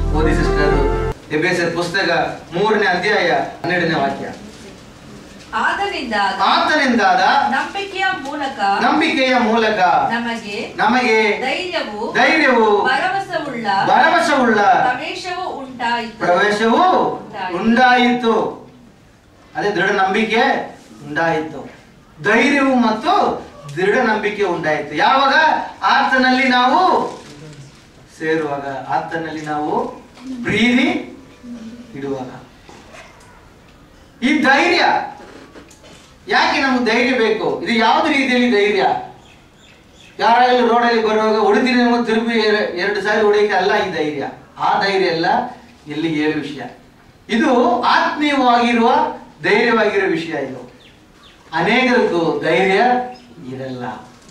ಓದಿ ಸಿಸ್ಟರ್ ಎಬೇಸರ್ ಪುಸ್ತಕ ಮೂರನೇ ಅಧ್ಯಾಯ ಹನ್ನೆರಡನೇ ವಾಕ್ಯ ಆದ್ದರಿಂದ ಆತನಿಂದಾದ ನಂಬಿಕೆಯ ಮೂಲಕ ನಂಬಿಕೆಯ ಮೂಲಕ ನಮಗೆ ನಮಗೆ ಧೈರ್ಯವು ಧೈರ್ಯವು ಭರವಸವುಳ್ಳ ಭರವಸವುಳ್ಳ ಪ್ರವೇಶವು ಉಂಟಾಯಿತು ಪ್ರವೇಶವು ಉಂಟಾಯಿತು ಅದೇ ದೃಢ ನಂಬಿಕೆ ಉಂಟಾಯಿತು ಧೈರ್ಯವು ಮತ್ತು ದೃಢ ನಂಬಿಕೆ ಉಂಟಾಯಿತು ಯಾವಾಗ ಆತನಲ್ಲಿ ನಾವು ಸೇರುವಾಗ ಆತನಲ್ಲಿ ನಾವು ಪ್ರೀತಿ ಇಡುವಾಗ ಈ ಧೈರ್ಯ ಯಾಕೆ ನಮ್ಗೆ ಧೈರ್ಯ ಬೇಕು ಇದು ಯಾವ್ದು ರೀತಿಯಲ್ಲಿ ಧೈರ್ಯ ಯಾರಾಗಲೂ ರೋಡಲ್ಲಿ ಬರುವಾಗ ಹೊಡಿತೀನಿ ನಮಗೆ ತಿರುಗಿ ಎರ- ಎರಡು ಸಾರಿ ಹೊಡೆಯಕ್ಕೆ ಅಲ್ಲ ಈ ಧೈರ್ಯ ಆ ಧೈರ್ಯ ಅಲ್ಲ ಇಲ್ಲಿ ಹೇಳೋ ವಿಷಯ ಇದು ಆತ್ಮೀಯವಾಗಿರುವ ಧೈರ್ಯವಾಗಿರೋ ವಿಷಯ ಇದು ಅನೇಕರಿಗೂ ಧೈರ್ಯ ಇರಲ್ಲ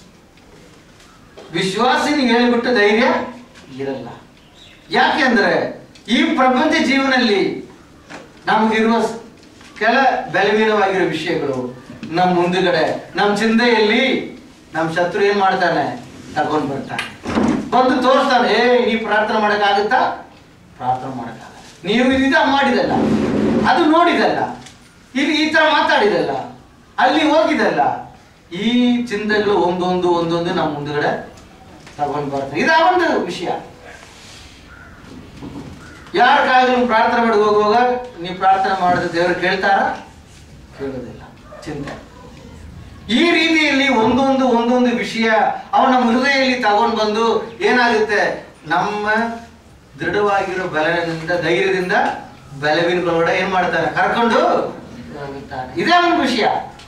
ವಿಶ್ವಾಸಿನಿ ಹೇಳಿಬಿಟ್ಟು ಧೈರ್ಯ ಇರಲ್ಲ ಯಾಕೆಂದ್ರೆ ಈ ಪ್ರಪಂಚ ಜೀವನದಲ್ಲಿ ನಮಗಿರುವ ಸ್- ಕೆಲ ಬೆಲವೀನವಾಗಿರೋ ವಿಷಯಗಳು ನಮ್ಮ ಮುಂದುಗಡೆ ನಮ್ಮ ಚಿಂತೆಯಲ್ಲಿ ನಮ್ಮ ಶತ್ರು ಏನ್ ಮಾಡ್ತಾನೆ ತಗೊಂಡ್ ಬರ್ತಾನೆ ಬಂದು ತೋರಿಸ್ತಾನೆ ಏ ನೀ ಪ್ರಾರ್ಥನೆ ಮಾಡಕ್ಕಾಗುತ್ತಾ ಪ್ರಾರ್ಥನೆ ಮಾಡಕ್ಕಾಗಲ್ಲ ನೀವು ಇದ ಮಾಡಿದಲ್ಲ ಅದು ನೋಡಿದಲ್ಲ ಇಲ್ಲಿ ಈ ತರ ಮಾತಾಡಿದಲ್ಲ ಅಲ್ಲಿ ಹೋಗಿದಲ್ಲ ಈ ಚಿಂತೆಗಳು ಒಂದೊಂದು ಒಂದೊಂದು ನಮ್ಮ ಮುಂದುಗಡೆ ತಗೊಂಡ್ ಬರ್ತಾನೆ ಇದು ಒಂದು ವಿಷಯ ಯಾರ ಕಾಯಿಲೆ ಪ್ರಾರ್ಥನೆ ಮಾಡಿ ಹೋಗುವಾಗ ನೀವು ಪ್ರಾರ್ಥನೆ ಮಾಡಿದ ದೇವರು ಕೇಳ್ತಾರ ಕೇಳೋದಿಲ್ಲ ಚಿಂತೆ ಈ ರೀತಿಯಲ್ಲಿ ಒಂದೊಂದು ಒಂದೊಂದು ವಿಷಯ ಅವ ನಮ್ಮ ಹೃದಯದಲ್ಲಿ ತಗೊಂಡು ಬಂದು ಏನಾಗುತ್ತೆ ನಮ್ಮ ದೃಢವಾಗಿರೋ ಬಲದಿಂದ ಧೈರ್ಯದಿಂದ ಬಲವಿನಗಳೊಡ ಏನ್ ಮಾಡ್ತಾನೆ ಕರ್ಕೊಂಡು ಹೋಗುತ್ತಾನೆ ಇದೇ ಒಂದು ವಿಷಯ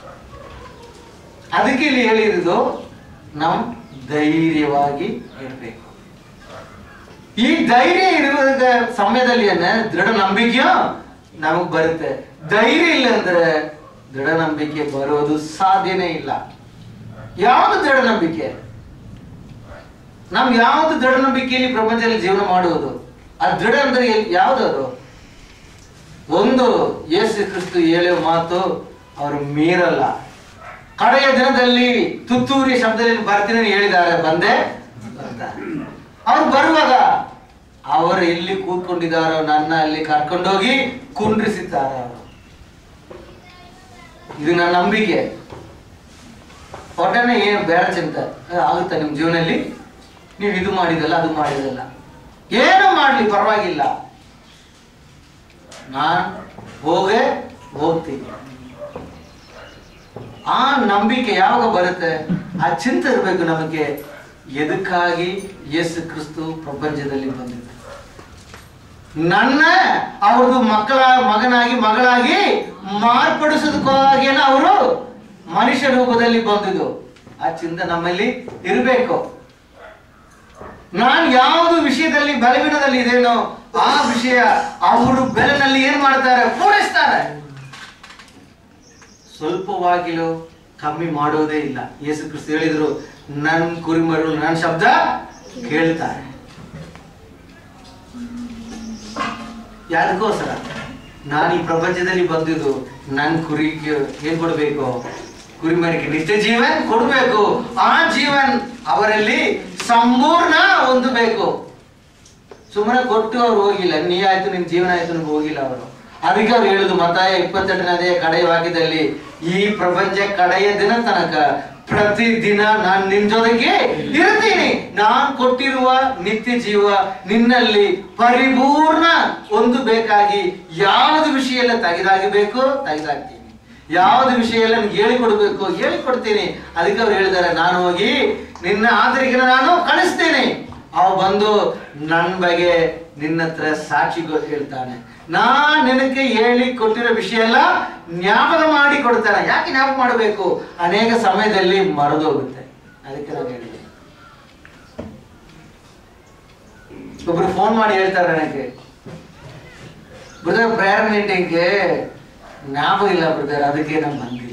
ಅದಕ್ಕೆ ಇಲ್ಲಿ ಹೇಳಿರೋದು ನಾವು ಧೈರ್ಯವಾಗಿ ಇರಬೇಕು ಈ ಧೈರ್ಯ ಇರುವ ಸಮಯದಲ್ಲಿ ಏನ ದೃಢ ನಂಬಿಕೆಯು ನಮಗ್ ಬರುತ್ತೆ ಧೈರ್ಯ ಇಲ್ಲ ಅಂದ್ರೆ ದೃಢ ನಂಬಿಕೆ ಬರೋದು ಸಾಧ್ಯನೇ ಇಲ್ಲ ಯಾವುದು ದೃಢ ನಂಬಿಕೆ ನಮ್ ಯಾವ್ದು ದೃಢ ನಂಬಿಕೆಯಲ್ಲಿ ಪ್ರಪಂಚದಲ್ಲಿ ಜೀವನ ಮಾಡುವುದು ಆ ದೃಢ ಅಂದ್ರೆ ಎಲ್- ಯಾವ್ದು ಅದು ಒಂದು ಯೇಸು ಕ್ರಿಸ್ತು ಹೇಳೋ ಮಾತು ಅವರು ಮೀರಲ್ಲ ಕಡೆಯ ದಿನದಲ್ಲಿ ತುತ್ತೂರಿ ಶಬ್ದದಲ್ಲಿ ಬರ್ತೀನಿ ಅಂತ ಹೇಳಿದ್ದಾರೆ ಬಂದೆ ಬರ್ತಾರೆ ಅವ್ರು ಬರುವಾಗ ಅವರು ಎಲ್ಲಿ ಕೂತ್ಕೊಂಡಿದ್ದಾರೋ ನನ್ನ ಅಲ್ಲಿ ಕರ್ಕೊಂಡೋಗಿ ಕುಂಡ್ರಿಸಿದ್ದಾರೆ ಅವರು ಇದು ನನ್ನ ನಂಬಿಕೆ ಹೊಟ್ಟೆನೆ ಏನು ಬೇಡ ಚಿಂತೆ ಏ, ಆಗುತ್ತಾ ನಿಮ್ಮ ಜೀವನದಲ್ಲಿ ನೀವು ಇದು ಮಾಡಿದಲ್ಲ ಅದು ಮಾಡಿದಲ್ಲ ಏನು ಮಾಡ್ಲಿ ಪರವಾಗಿಲ್ಲ ನಾನ್ ಹೋಗೇ ಹೋಗ್ತೀನಿ ಆ ನಂಬಿಕೆ ಯಾವಾಗ ಬರುತ್ತೆ ಆ ಚಿಂತೆ ಇರಬೇಕು ನಮಗೆ ಎದಕ್ಕಾಗಿ ಯೇಸು ಕ್ರಿಸ್ತು ಪ್ರಪಂಚದಲ್ಲಿ ಬಂದಿದ್ದ ನನ್ನ ಅವ್ರದ್ದು ಮಕ್ಕಳ ಮಗನಾಗಿ ಮಗಳಾಗಿ ಮಾರ್ಪಡಿಸೋದಕ್ಕಾಗಿನ ಅವರು ಮನುಷ್ಯ ರೂಪದಲ್ಲಿ ಬಂದಿದ್ದು ಆ ಚಿಂತೆ ನಮ್ಮಲ್ಲಿ ಇರಬೇಕು ನಾನು ಯಾವುದು ವಿಷಯದಲ್ಲಿ ಬಲವಿನದಲ್ಲಿ ಇದೇನೋ ಆ ವಿಷಯ ಅವರು ಬೆಲೆನಲ್ಲಿ ಏನ್ ಮಾಡ್ತಾರೆ ಪೂರೈಸ್ತಾರೆ ಸ್ವಲ್ಪವಾಗಿಲೂ ಕಮ್ಮಿ ಮಾಡೋದೇ ಇಲ್ಲ ಯೇಸು ಕ್ರಿಸ್ತು ಹೇಳಿದ್ರು ನನ್ ಕುರಿಮರು ನನ್ನ ಶಬ್ದ ಕೇಳ್ತಾರೆ ಯಾದಕ್ಕೋಸ್ಕರ ನಾನು ಈ ಪ್ರಪಂಚದಲ್ಲಿ ಬಂದಿದ್ದು ನನ್ನ ಕುರಿಗೆ ಏನ್ ಕೊಡ್ಬೇಕು ಕುರಿಮರಿಗೆ ನಿತ್ಯ ಜೀವನ್ ಕೊಡ್ಬೇಕು ಆ ಜೀವನ್ ಅವರಲ್ಲಿ ಸಂಪೂರ್ಣ ಹೊಂದಬೇಕು ಸುಮ್ಮನೆ ಕೊಟ್ಟು ಅವ್ರು ಹೋಗಿಲ್ಲ ನೀ ಆಯ್ತು ನಿನ್ ಜೀವನ ಆಯ್ತು ನಿಮ್ಗೆ ಹೋಗಿಲ್ಲ ಅವರು ಅದಕ್ಕೆ ಅವ್ರು ಹೇಳುದು ಮತಾಯ ಇಪ್ಪತ್ತೆಂಟನೇ ಕಡೆಯ ವಾಕ್ಯದಲ್ಲಿ ಈ ಪ್ರಪಂಚ ಕಡೆಯ ದಿನ ತನಕ ಪ್ರತಿ ದಿನ ನಾನು ನಿನ್ ಜೊತೆಗೆ ಇರ್ತೀನಿ ನಾನ್ ಕೊಟ್ಟಿರುವ ನಿತ್ಯ ಜೀವ ನಿನ್ನಲ್ಲಿ ಪರಿಪೂರ್ಣ ಒಂದು ಬೇಕಾಗಿ ಯಾವ್ದು ವಿಷಯ ಎಲ್ಲ ತೆಗೆದಾಗಬೇಕು ತೆಗೆದಾಗ್ತೀನಿ ಯಾವ್ದು ವಿಷಯ ಎಲ್ಲ ನಿಮ್ಗೆ ಹೇಳಿಕೊಡ್ಬೇಕು ಹೇಳಿಕೊಡ್ತೀನಿ ಅದಕ್ಕೆ ಅವ್ರು ಹೇಳಿದ್ದಾರೆ ನಾನು ಹೋಗಿ ನಿನ್ನ ಆತರಿಕೆ ನಾನು ಕಳಿಸ್ತೇನೆ ಅವ ಬಂದು ನನ್ನ ಬಗ್ಗೆ ನಿನ್ನ ಹತ್ರ ಸಾಕ್ಷಿಗೂ ಹೇಳ್ತಾನೆ ನಾ ನಿನಗೆ ಹೇಳಿ ಕೊಟ್ಟಿರೋ ವಿಷಯ ಎಲ್ಲ ಜ್ಞಾಪಕ ಮಾಡಿ ಕೊಡ್ತಾನೆ ಯಾಕೆ ಜ್ಞಾಪಕ ಮಾಡಬೇಕು ಅನೇಕ ಸಮಯದಲ್ಲಿ ಮರೆದೋಗುತ್ತೆ ಅದಕ್ಕೆ ನಾವು ಹೇಳಿದ್ವಿ ಒಬ್ರು ಫೋನ್ ಮಾಡಿ ಹೇಳ್ತಾರೆ ನನಗೆ ಬ್ರದರ್ ಪ್ರೇಯರ್ ಮೀಟಿಂಗ್ಗೆ ಜ್ಞಾಪಕ ಇಲ್ಲ ಬ್ರದರ್ ಅದಕ್ಕೆ ನಾನು ಬಂದಿಲ್ಲ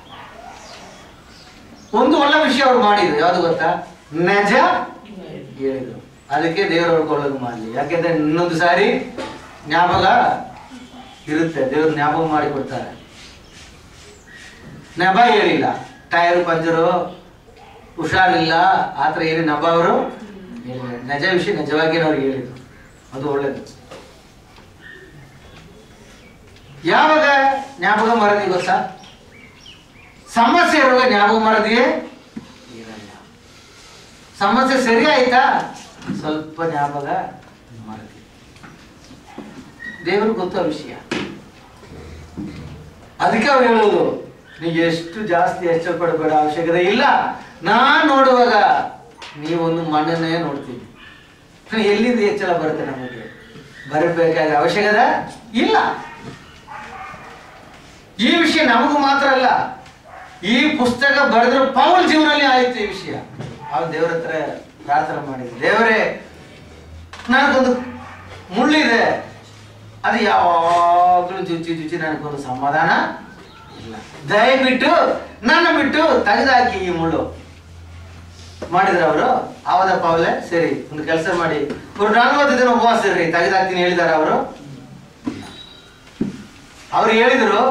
ಒಂದು ಒಳ್ಳೆ ವಿಷಯ ಅವ್ರು ಮಾಡಿದ್ರು ಯಾವ್ದು ಗೊತ್ತಾ ನಿಜ ಹೇಳಿದ್ರು ಅದಕ್ಕೆ ದೇವರು ಹೊಡ್ಕೊಳ್ಳೋದು ಮಾಡಲಿ ಯಾಕೆಂದ್ರೆ ಇನ್ನೊಂದು ಸಾರಿ ಜ್ಞಾಪಕ ಇರುತ್ತೆ ದೇವ್ರು ಜ್ಞಾಪಕ ಮಾಡಿ ಕೊಡ್ತಾರೆ ನೆಬ ಹೇಳಿಲ್ಲ ಟೈರ್ ಪಂಚರು ಹುಷಾರಿಲ್ಲ ಆ ಥರ ಏನು ನಬ ಅವರು ಹೇಳಿಲ್ಲ. ನಿಜ ವಿಷಯ ನಿಜವಾಗಿ ಅವ್ರಿಗೆ ಹೇಳಿದ್ರು ಅದು ಒಳ್ಳೇದು ಯಾವಾಗ ಜ್ಞಾಪಕ ಮರದಿ ಗೊತ್ತಾ ಸಮಸ್ಯೆ ಇರುವಾಗ ಜ್ಞಾಪಕ ಮರದಿಯೇ ಇರಲ್ಲ ಸಮಸ್ಯೆ ಸರಿ ಆಯ್ತಾ ಸ್ವಲ್ಪ ಜ್ಞಾಪಕ ಮರದಿ ದೇವ್ರಿಗೆ ಗೊತ್ತೋ ವಿಷಯ ಅದಕ್ಕೆ ಅವ್ರು ಹೇಳೋದು ನೀವು ಎಷ್ಟು ಜಾಸ್ತಿ ಎಚ್ಚರ ಪಡಬೇಡ ಅವಶ್ಯಕತೆ ಇಲ್ಲ ನಾನ್ ನೋಡುವಾಗ ನೀವೊಂದು ಮಣ್ಣನ್ನೇ ನೋಡ್ತೀವಿ ಎಲ್ಲಿಂದ ಎಚ್ಚರ ಬರುತ್ತೆ ನಮಗೆ ಬರಬೇಕಾದ ಅವಶ್ಯಕತೆ ಇಲ್ಲ ಈ ವಿಷಯ ನಮಗೂ ಮಾತ್ರ ಅಲ್ಲ ಈ ಪುಸ್ತಕ ಬರೆದ್ರೆ ಪೌಲ್ ಜೀವನದಲ್ಲಿ ಆಯ್ತು ಈ ವಿಷಯ ಅವ್ನು ದೇವ್ರ ಹತ್ರ ಪ್ರಾರ್ಥನೆ ಮಾಡಿದ್ರು ದೇವರೇ ನನಗೊಂದು ಮುಳ್ಳಿದೆ ಅದು ಯಾವಾಗಲೂ ಚುಚ್ಚಿ ಚುಚ್ಚಿ ನನಗೊಂದು ಸಮಾಧಾನ ಇಲ್ಲ ದಯವಿಟ್ಟು ನನ್ನ ಬಿಟ್ಟು ತೆಗೆದಾಕಿ ಈ ಮುಳ್ಳು ಮಾಡಿದ್ರ ಅವರು ಆವದ ಪಾವಲೆ ಸರಿ ಒಂದು ಕೆಲಸ ಮಾಡಿ ಅವ್ರು ನಲ್ವತ್ತು ದಿನ ಉಪವಾಸ ಇರ್ರಿ ತೆಗೆದಾಕ್ತೀನಿ ಹೇಳಿದಾರ ಅವರು ಅವ್ರು ಹೇಳಿದ್ರು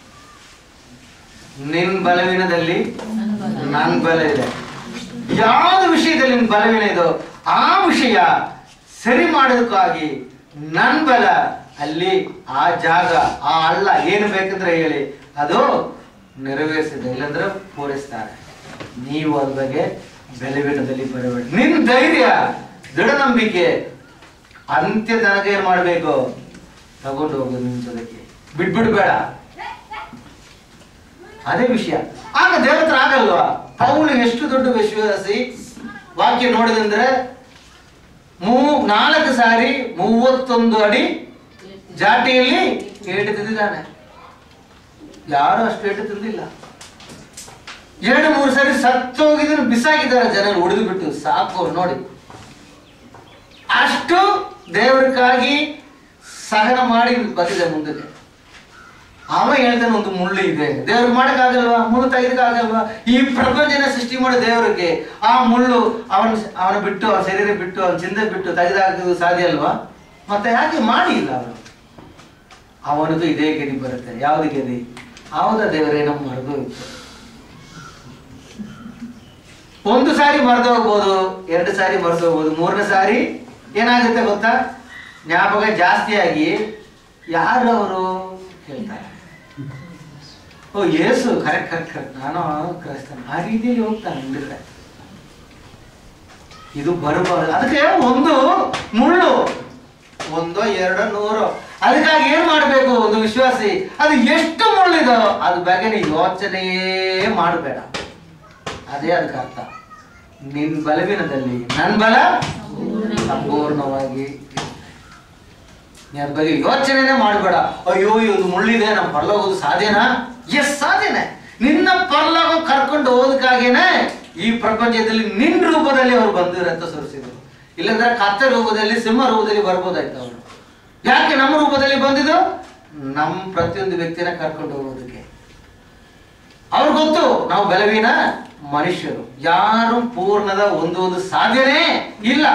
ನಿನ್ ಬಲವೀನದಲ್ಲಿ ನನ್ ಬಲ ಇದೆ ಯಾವ್ದು ವಿಷಯದಲ್ಲಿ ನಿನ್ ಬಲವೀನ ಇದೋ ಆ ವಿಷಯ ಸರಿ ಮಾಡೋದಕ್ಕಾಗಿ ನನ್ ಬಲ ಅಲ್ಲಿ ಆ ಜಾಗ ಆ ಅಲ್ಲ ಏನು ಬೇಕಂದ್ರೆ ಹೇಳಿ ಅದು ನೆರವೇರಿಸಿದೆ ಇಲ್ಲಂದ್ರೆ ಪೂರೈಸ್ತಾರೆ ನೀವು ಅದ್ರ ಬಗ್ಗೆ ಬೆಲೆವೀನದಲ್ಲಿ ಬರಬೇಡಿ ನಿನ್ ಧೈರ್ಯ ದೃಢ ನಂಬಿಕೆ ಅಂತ್ಯ ತನಕ ಏನ್ ಮಾಡ್ಬೇಕು ತಗೊಂಡು ಹೋಗೋದು ನಿನ್ ಜೊತೆಗೆ ಬಿಟ್ಬಿಡ್ಬೇಡ ಅದೇ ವಿಷಯ ಆಗ ದೇವತ್ರ ಆಗಲ್ವಾ ಪೌಲು ಎಷ್ಟು ದೊಡ್ಡ ವಿಶ್ವಾಸಿ ವಾಕ್ಯ ನೋಡಿದಂದ್ರೆ ಮೂ ನಾಲ್ಕು ಸಾರಿ ಮೂವತ್ತೊಂದು ಅಡಿ ಜಾಟಿಯಲ್ಲಿ ಏಟು ತಿಂದಿದ್ದಾನೆ ಯಾರು ಅಷ್ಟು ಏಟು ತಿಂದಿಲ್ಲ ಎರಡು ಮೂರು ಸಾರಿ ಸತ್ತೋಗಿದ್ರು ಬಿಸಾಕಿದ್ದಾರೆ ಜನ ಉಳಿದು ಬಿಟ್ಟು ಸಾಕು ಅವ್ರು ನೋಡಿ ಅಷ್ಟು ದೇವರಿಗಾಗಿ ಸಹನ ಮಾಡಿ ಬಂದಿದೆ ಮುಂದಕ್ಕೆ ಅವ ಹೇಳ್ತಾನೆ ಒಂದು ಮುಳ್ಳು ಇದೆ ದೇವ್ರಿಗೆ ಮಾಡಕ್ಕಾಗಲ್ವಾ ಮುಳ್ಳು ತೆಗೆದಕ್ಕಾಗಲ್ವಾ ಈ ಪ್ರಪಂಚನ ಸೃಷ್ಟಿ ಮಾಡೋ ದೇವರಿಗೆ ಆ ಮುಳ್ಳು ಅವನ ಅವನ ಬಿಟ್ಟು ಅವನ ಶರೀರ ಬಿಟ್ಟು ಅವನ ಚಿಂತೆ ಬಿಟ್ಟು ತೆಗೆದಾಕೋದು ಸಾಧ್ಯ ಅಲ್ವಾ ಮತ್ತೆ ಯಾಕೆ ಮಾಡಿ ಇಲ್ಲ ಅವನು ಅವನದು ಇದೇ ಗದಿ ಬರುತ್ತೆ ಯಾವ್ದು ಗದಿ ಆವುದ ದೇವರೇ ನಮ್ಮ ಮರೆದು ಒಂದು ಸಾರಿ ಮರೆದು ಹೋಗ್ಬೋದು ಎರಡು ಸಾರಿ ಮರೆದು ಹೋಗ್ಬೋದು ಮೂರನೇ ಸಾರಿ ಏನಾಗುತ್ತೆ ಗೊತ್ತಾ ಜ್ಞಾಪಕ ಜಾಸ್ತಿ ಆಗಿ ಯಾರು ಅವರು ಹೇಳ್ತಾರೆ ಓ ಯೇಸು ಕರೆಕ್ಟ್ ಕರೆಕ್ಟ್ ಕರೆಕ್ಟ್ ನಾನು ಕ್ರೈಸ್ತನ ಆ ರೀತಿಯಲ್ಲಿ ಹೋಗ್ತಾನೆ ಮುಂದಕ್ಕೆ ಇದು ಬರಬಾರದು ಅದಕ್ಕೆ ಒಂದು ಮುಳ್ಳು ಒಂದೋ ಎರಡೋ ನೂರೋ ಅದಕ್ಕಾಗಿ ಏನ್ ಮಾಡ್ಬೇಕು ಒಂದು ವಿಶ್ವಾಸಿ ಅದು ಎಷ್ಟು ಮುಳ್ಳಿದೋ ಅದ್ರ ಬಗ್ಗೆ ನೀ ಯೋಚನೆಯೇ ಮಾಡಬೇಡ ಅದೇ ಅದಕ್ಕೆ ಅರ್ಥ ನಿನ್ ಬಲವಿನದಲ್ಲಿ ನನ್ ಬಲ ಸಂಪೂರ್ಣವಾಗಿ ನೀ ಅದ್ರ ಬಗ್ಗೆ ಯೋಚನೆನೇ ಮಾಡಬೇಡ ಅಯ್ಯೋ ಇದು ಮುಳ್ಳಿದೆ ನಮ್ಮ ಪರಲೋಗೋದು ಸಾಧ್ಯನಾ ಎಸ್ ಸಾಧ್ಯನೇ ನಿನ್ನ ಪರಲೋಗ ಕರ್ಕೊಂಡು ಹೋದಕ್ಕಾಗೇನೆ ಈ ಪ್ರಪಂಚದಲ್ಲಿ ನಿನ್ ರೂಪದಲ್ಲಿ ಅವ್ರು ಬಂದು ರಕ್ತ ಸುರಿಸಿದ್ರು ಇಲ್ಲಂದ್ರೆ ಕತ್ತ ರೂಪದಲ್ಲಿ ಸಿಂಹ ರೂಪದಲ್ಲಿ ಬರ್ಬೋದಾಯ್ತು ಅವರು ಯಾಕೆ ನಮ್ಮ ರೂಪದಲ್ಲಿ ಬಂದಿದ್ದು ನಮ್ಮ ಪ್ರತಿಯೊಂದು ವ್ಯಕ್ತಿನ ಕರ್ಕೊಂಡು ಹೋಗೋದಕ್ಕೆ ಅವ್ರು ಗೊತ್ತು ನಾವು ಬಲವೀನ ಮನುಷ್ಯರು ಯಾರು ಪೂರ್ಣದ ಒಂದು ಒಂದು ಸಾಧ್ಯನೇ ಇಲ್ಲ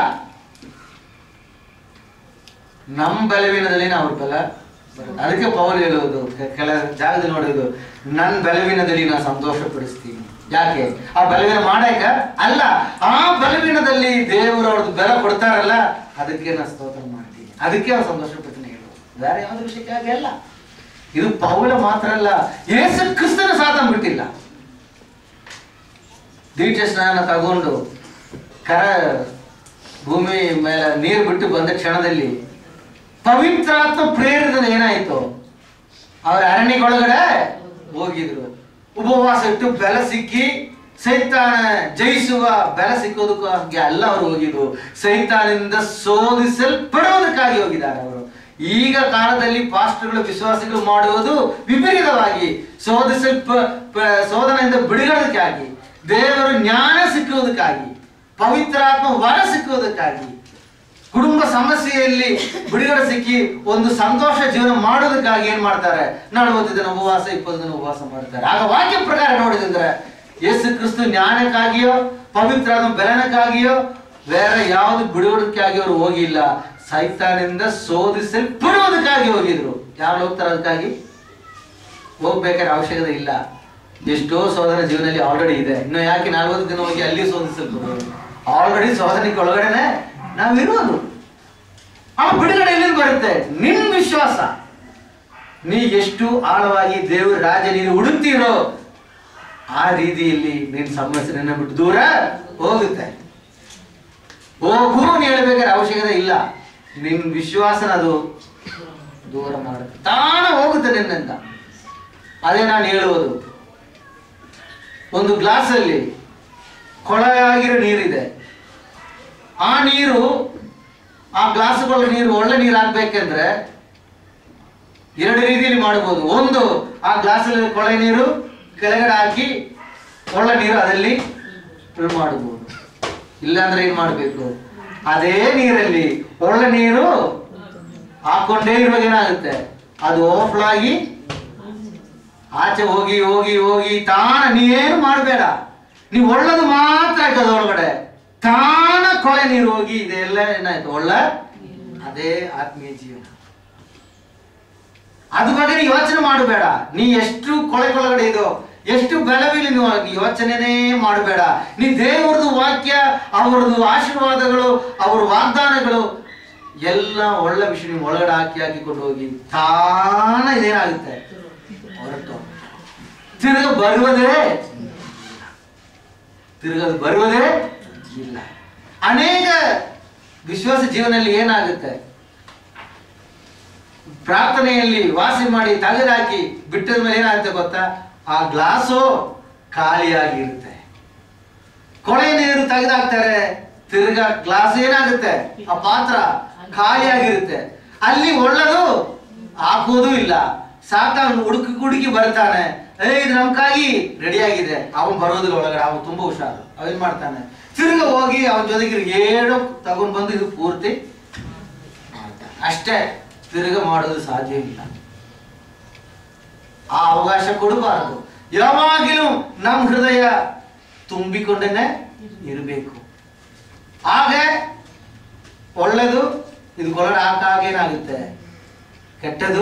ನಮ್ಮ ಬಲವೀನದಲ್ಲಿ ಅವ್ರ ಬಲ ಬರುತ್ತೆ. ಅದಕ್ಕೆ ಪೌಲ್ ಹೇಳುವುದು ಕೆ- ಕೆಲ ಜಾಗದಲ್ಲಿ ನೋಡೋದು ನನ್ನ ಬಲವೀನದಲ್ಲಿ ನಾನು ಸಂತೋಷ ಪಡಿಸ್ತೀನಿ ಯಾಕೆ ಆ ಬಲವೀನ ಮಾಡಾಕ ಅಲ್ಲ ಆ ಬಲವೀನದಲ್ಲಿ ದೇವರು ಅವ್ರದ್ದು ಬೆಲೆ ಕೊಡ್ತಾರಲ್ಲ ಅದಕ್ಕೆ ನಾನು ಸ್ತೋತ್ರ ಮಾಡ್ತೀನಿ ಅದಕ್ಕೆ ಅವ್ರು ಸಂತೋಷ ಪಡ್ತೀನಿ ಹೇಳೋದು ಬೇರೆ ಯಾವ್ದು ವಿಷಯಕ್ಕಾಗಿ ಅಲ್ಲ ಇದು ಪೌಲ ಮಾತ್ರ ಅಲ್ಲ ಯೇಸು ಕ್ರಿಸ್ತನ ಸಾತ ಬಿಟ್ಟಿಲ್ಲ ದೀಕ್ಷ ಸ್ನಾನ ತಗೊಂಡು ಕರ ಭೂಮಿ ಮೇಲೆ ನೀರು ಬಿಟ್ಟು ಬಂದ ಕ್ಷಣದಲ್ಲಿ ಪವಿತ್ರಾತ್ಮ ಪ್ರೇರಿತ ಏನಾಯ್ತು ಅವ್ರ ಅರಣ್ಯಗೊಳಗಡೆ ಹೋಗಿದ್ರು ಉಪವಾಸ ಇಟ್ಟು ಬೆಲ ಸಿಕ್ಕಿ ಸೈತಾನ ಜಯಿಸುವ ಬೆಲ ಸಿಕ್ಕೋದಕ್ಕೆ ಎಲ್ಲ ಅವರು ಹೋಗಿದ್ರು ಸೈತಾನಿಂದ ಶೋಧಿಸಲ್ಪಡುವುದಕ್ಕಾಗಿ ಹೋಗಿದ್ದಾರೆ ಅವರು ಈಗ ಕಾಲದಲ್ಲಿ ಪಾಸ್ಟರ್ಗಳು ವಿಶ್ವಾಸಿಗಳು ಮಾಡುವುದು ವಿಪರೀತವಾಗಿ ಶೋಧಿಸಲ್ಪ ಪ- ಶೋಧನೆಯಿಂದ ಬಿಡುಗಡೆಗಾಗಿ ದೇವರು ಜ್ಞಾನ ಸಿಕ್ಕುವುದಕ್ಕಾಗಿ ಪವಿತ್ರಾತ್ಮ ವರ ಸಿಕ್ಕುವುದಕ್ಕಾಗಿ ಕುಟುಂಬ ಸಮಸ್ಯೆಯಲ್ಲಿ ಬಿಡುಗಡೆ ಸಿಕ್ಕಿ ಒಂದು ಸಂತೋಷ ಜೀವನ ಮಾಡೋದಕ್ಕಾಗಿ ಏನ್ ಮಾಡ್ತಾರೆ ನಲವತ್ತು ದಿನ ಉಪವಾಸ ಇಪ್ಪತ್ತು ದಿನ ಉಪವಾಸ ಮಾಡ್ತಾರೆ ಆಗ ವಾಕ್ಯ ಪ್ರಕಾರ ನೋಡಿದ್ರೆ ಯೇಸು ಕ್ರಿಸ್ತು ಜ್ಞಾನಕ್ಕಾಗಿಯೋ ಪವಿತ್ರಾದ ಬೆಲನಕ್ಕಾಗಿಯೋ ಬೇರೆ ಯಾವುದು ಬಿಡುಗಡೆಗಾಗಿ ಅವರು ಹೋಗಿಲ್ಲ ಸೈತಾನಿಂದ ಶೋಧಿಸಲ್ಪಡುವುದಕ್ಕಾಗಿ ಹೋಗಿದ್ರು ಯಾರು ಹೋಗ್ತಾರೆ ಅದಕ್ಕಾಗಿ ಹೋಗ್ಬೇಕಾದ್ರೆ ಅವಶ್ಯಕತೆ ಇಲ್ಲ ಎಷ್ಟೋ ಸೋದರ ಜೀವನದಲ್ಲಿ ಆಲ್ರೆಡಿ ಇದೆ ಇನ್ನು ಯಾಕೆ ನಲ್ವತ್ತು ದಿನ ಹೋಗಿ ಅಲ್ಲಿ ಶೋಧಿಸಲ್ಪಡೋದು ಆಲ್ರೆಡಿ ಸೋದನಿಗೆ ಒಳಗಡೆನೆ ನಾವಿರೋದು ಆ ಬಿಡುಗಡೆ ಎಲ್ಲಿಂದ ಬರುತ್ತೆ ನಿನ್ ವಿಶ್ವಾಸ ನೀ ಎಷ್ಟು ಆಳವಾಗಿ ದೇವರ ರಾಜ ನೀನು ಹುಡುಕ್ತೀರೋ ಆ ರೀತಿಯಲ್ಲಿ ನಿನ್ನ ಸಮಸ್ಯೆ ನಿನ್ನ ಬಿಟ್ಟು ದೂರ ಹೋಗುತ್ತೆ ಹೋಗು ಅಂತ ಹೇಳ್ಬೇಕಾದ್ರೆ ಅವಶ್ಯಕತೆ ಇಲ್ಲ ನಿನ್ನ ವಿಶ್ವಾಸನ ಅದು ದೂರ ಮಾಡುತ್ತೆ ತಾನ ಹೋಗುತ್ತೆ ನಿನ್ನಿಂದ ಅದೇ ನಾನು ಹೇಳುವುದು ಒಂದು ಗ್ಲಾಸಲ್ಲಿ ಕೊಳೆಯಾಗಿರೋ ನೀರಿದೆ ಆ ನೀರು ಆ ಗ್ಲಾಸ್ಗಳ ನೀರು ಒಳ್ಳೆ ನೀರು ಹಾಕ್ಬೇಕೆಂದ್ರೆ ಎರಡು ರೀತಿಯಲ್ಲಿ ಮಾಡಬಹುದು ಒಂದು ಆ ಗ್ಲಾಸಲ್ಲಿ ಕೊಳೆ ನೀರು ಕೆಳಗಡೆ ಹಾಕಿ ಒಳ್ಳೆ ನೀರು ಅದರಲ್ಲಿ ಇದು ಮಾಡಬಹುದು ಇಲ್ಲಾಂದ್ರೆ ಏನ್ ಮಾಡಬೇಕು ಅದೇ ನೀರಲ್ಲಿ ಒಳ್ಳೆ ನೀರು ಹಾಕೊಂಡೇ ಇರುವಾಗ ಏನಾಗುತ್ತೆ ಅದು ಓವರ್ಫ್ಲೋ ಆಗಿ ಆಚೆ ಹೋಗಿ ಹೋಗಿ ಹೋಗಿ ತಾನ ನೀವೇನು ಮಾಡಬೇಡ ನೀವು ಒಳ್ಳೇದು ಮಾತ್ರ ಹಾಕೋದು ಒಳಗಡೆ ತಾನ ಕೊಳೆ ನೀರು ಹೋಗಿ ಇದೆಲ್ಲ ಏನಾಯ್ತು ಒಳ್ಳೆ ಅದೇ ಆತ್ಮೀಯ ಜೀವನ ಅದ್ರ ಬಗ್ಗೆ ನೀ ಯೋಚನೆ ಮಾಡಬೇಡ ನೀ ಎಷ್ಟು ಕೊಳೆ ಕೊಳಗಡೆ ಇದೋ ಎಷ್ಟು ಬೆಳವಿಲಿ ನೀವು ನೀ ಯೋಚನೆನೇ ಮಾಡಬೇಡ ನೀ ದೇವರದು ವಾಕ್ಯ ಅವರದು ಆಶೀರ್ವಾದಗಳು ಅವರ ವಾಗ್ದಾನಗಳು ಎಲ್ಲ ಒಳ್ಳೆ ವಿಷಯ ನೀವು ಒಳಗಡೆ ಹಾಕಿ ಹಾಕಿಕೊಂಡು ಹೋಗಿ ತಾನ ಇದೇನಾಗುತ್ತೆ ಹೊರಟು ತಿರುಗ ಬರುವುದೇ ತಿರುಗದು ಬರುವುದೇ ಇಲ್ಲ ಅನೇಕ ವಿಶ್ವಾಸ ಜೀವನದಲ್ಲಿ ಏನಾಗುತ್ತೆ ಪ್ರಾರ್ಥನೆಯಲ್ಲಿ ವಾಸಿ ಮಾಡಿ ತೆಗೆದಾಕಿ ಬಿಟ್ಟದ ಮೇಲೆ ಏನಾಗುತ್ತೆ ಗೊತ್ತಾ ಆ ಗ್ಲಾಸು ಖಾಲಿಯಾಗಿರುತ್ತೆ ಕೊಳೆ ನೀರು ತೆಗೆದಾಕ್ತಾರೆ ತಿರ್ಗಾ ಗ್ಲಾಸ್ ಏನಾಗುತ್ತೆ ಆ ಪಾತ್ರ ಖಾಲಿಯಾಗಿರುತ್ತೆ ಅಲ್ಲಿ ಒಳ್ಳೇದು ಹಾಕೋದು ಇಲ್ಲ ಸಾಕ ಅವ್ನು ಹುಡುಕಿ ಹುಡುಕಿ ಬರ್ತಾನೆ ಏ ಇದು ನಮ್ಗಾಗಿ ರೆಡಿ ಆಗಿದೆ ಅವನ್ ಬರೋದಿಲ್ಲ ಒಳಗಡೆ ಅವನು ತುಂಬಾ ಹುಷಾರು ಅವೇನ್ ಮಾಡ್ತಾನೆ ತಿರ್ಗ ಹೋಗಿ ಅವನ ಜೊತೆಗೆ ಏಳು ತಗೊಂಡ್ ಬಂದು ಇದು ಪೂರ್ತಿ ಮಾಡ್ತಾನೆ ಅಷ್ಟೇ ತಿರ್ಗ ಮಾಡೋದು ಸಾಧ್ಯ ಇಲ್ಲ ಆ ಅವಕಾಶ ಕೊಡಬಾರದು ಯಾವಾಗಲೂ ನಮ್ಮ ಹೃದಯ ತುಂಬಿಕೊಂಡೇನೆ ಇರಬೇಕು ಆಗ ಒಳ್ಳೆದು ಇದು ಒಳಗಡೆ ಹಾಕಾಗ ಏನಾಗುತ್ತೆ ಕೆಟ್ಟದು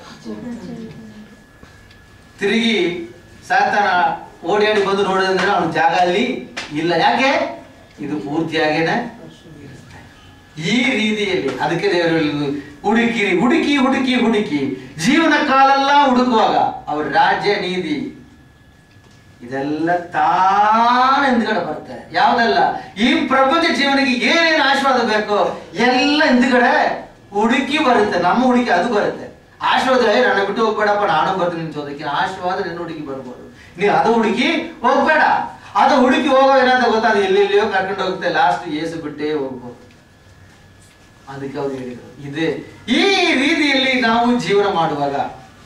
ತಿರುಗಿ ಸಾತಾನ ಓಡಿ ಬಂದು ನೋಡಿದ್ರೆ ಅವನ ಜಾಗ ಅಲ್ಲಿ ಇಲ್ಲ ಯಾಕೆ ಇದು ಪೂರ್ತಿಯಾಗೇನೆ ಇರುತ್ತೆ. ಈ ರೀತಿಯಲ್ಲಿ ಅದಕ್ಕೆ ದೇವರು ಹೇಳಿದ್ದು, ಹುಡುಕಿರಿ ಹುಡುಕಿ ಹುಡುಕಿ ಹುಡುಕಿ ಜೀವನ ಕಾಲೆಲ್ಲ ಹುಡುಕುವಾಗ ಅವ್ರ ರಾಜ್ಯ ನೀತಿ ಇದೆಲ್ಲ ತಾನ ಹಿಂದ್ಗಡೆ ಬರುತ್ತೆ ಯಾವ್ದಲ್ಲ ಈ ಪ್ರಪಂಚ ಜೀವನಕ್ಕೆ ಏನೇನು ಆಶೀರ್ವಾದ ಬೇಕೋ ಎಲ್ಲ ಹಿಂದ್ಗಡೆ ಹುಡುಕಿ ಬರುತ್ತೆ ನಮ್ಮ ಹುಡುಕಿ ಅದು ಬರುತ್ತೆ ಆಶೀರ್ವಾದ ಏ, ನನ್ನ ಬಿಟ್ಟು ಹೋಗ್ಬೇಡಪ್ಪ ನಾನು ಬರ್ತೀನಿ ನಿನ್ ಜೊತೆಗೆ ಆಶೀರ್ವಾದ ನಿನ್ನ ಹುಡುಗಿ ಬರ್ಬೋದು ನೀ ಅದು ಹುಡುಕಿ ಹೋಗ್ಬೇಡ ಅದು ಹುಡುಕಿ ಹೋಗೋ ಏನಾದ ಗೊತ್ತಾ ಅದು ಎಲ್ಲೆಲ್ಲಿಯೋ ಕರ್ಕೊಂಡು ಹೋಗುತ್ತೆ ಲಾಸ್ಟ್ ಏಸು ಬಿಟ್ಟೇ ಹೋಗ್ಬೋದು ಅದಕ್ಕೆ ಅವ್ರು ಹೇಳಿದ್ರು ಇದೆ ಈ ರೀತಿಯಲ್ಲಿ ನಾವು ಜೀವನ ಮಾಡುವಾಗ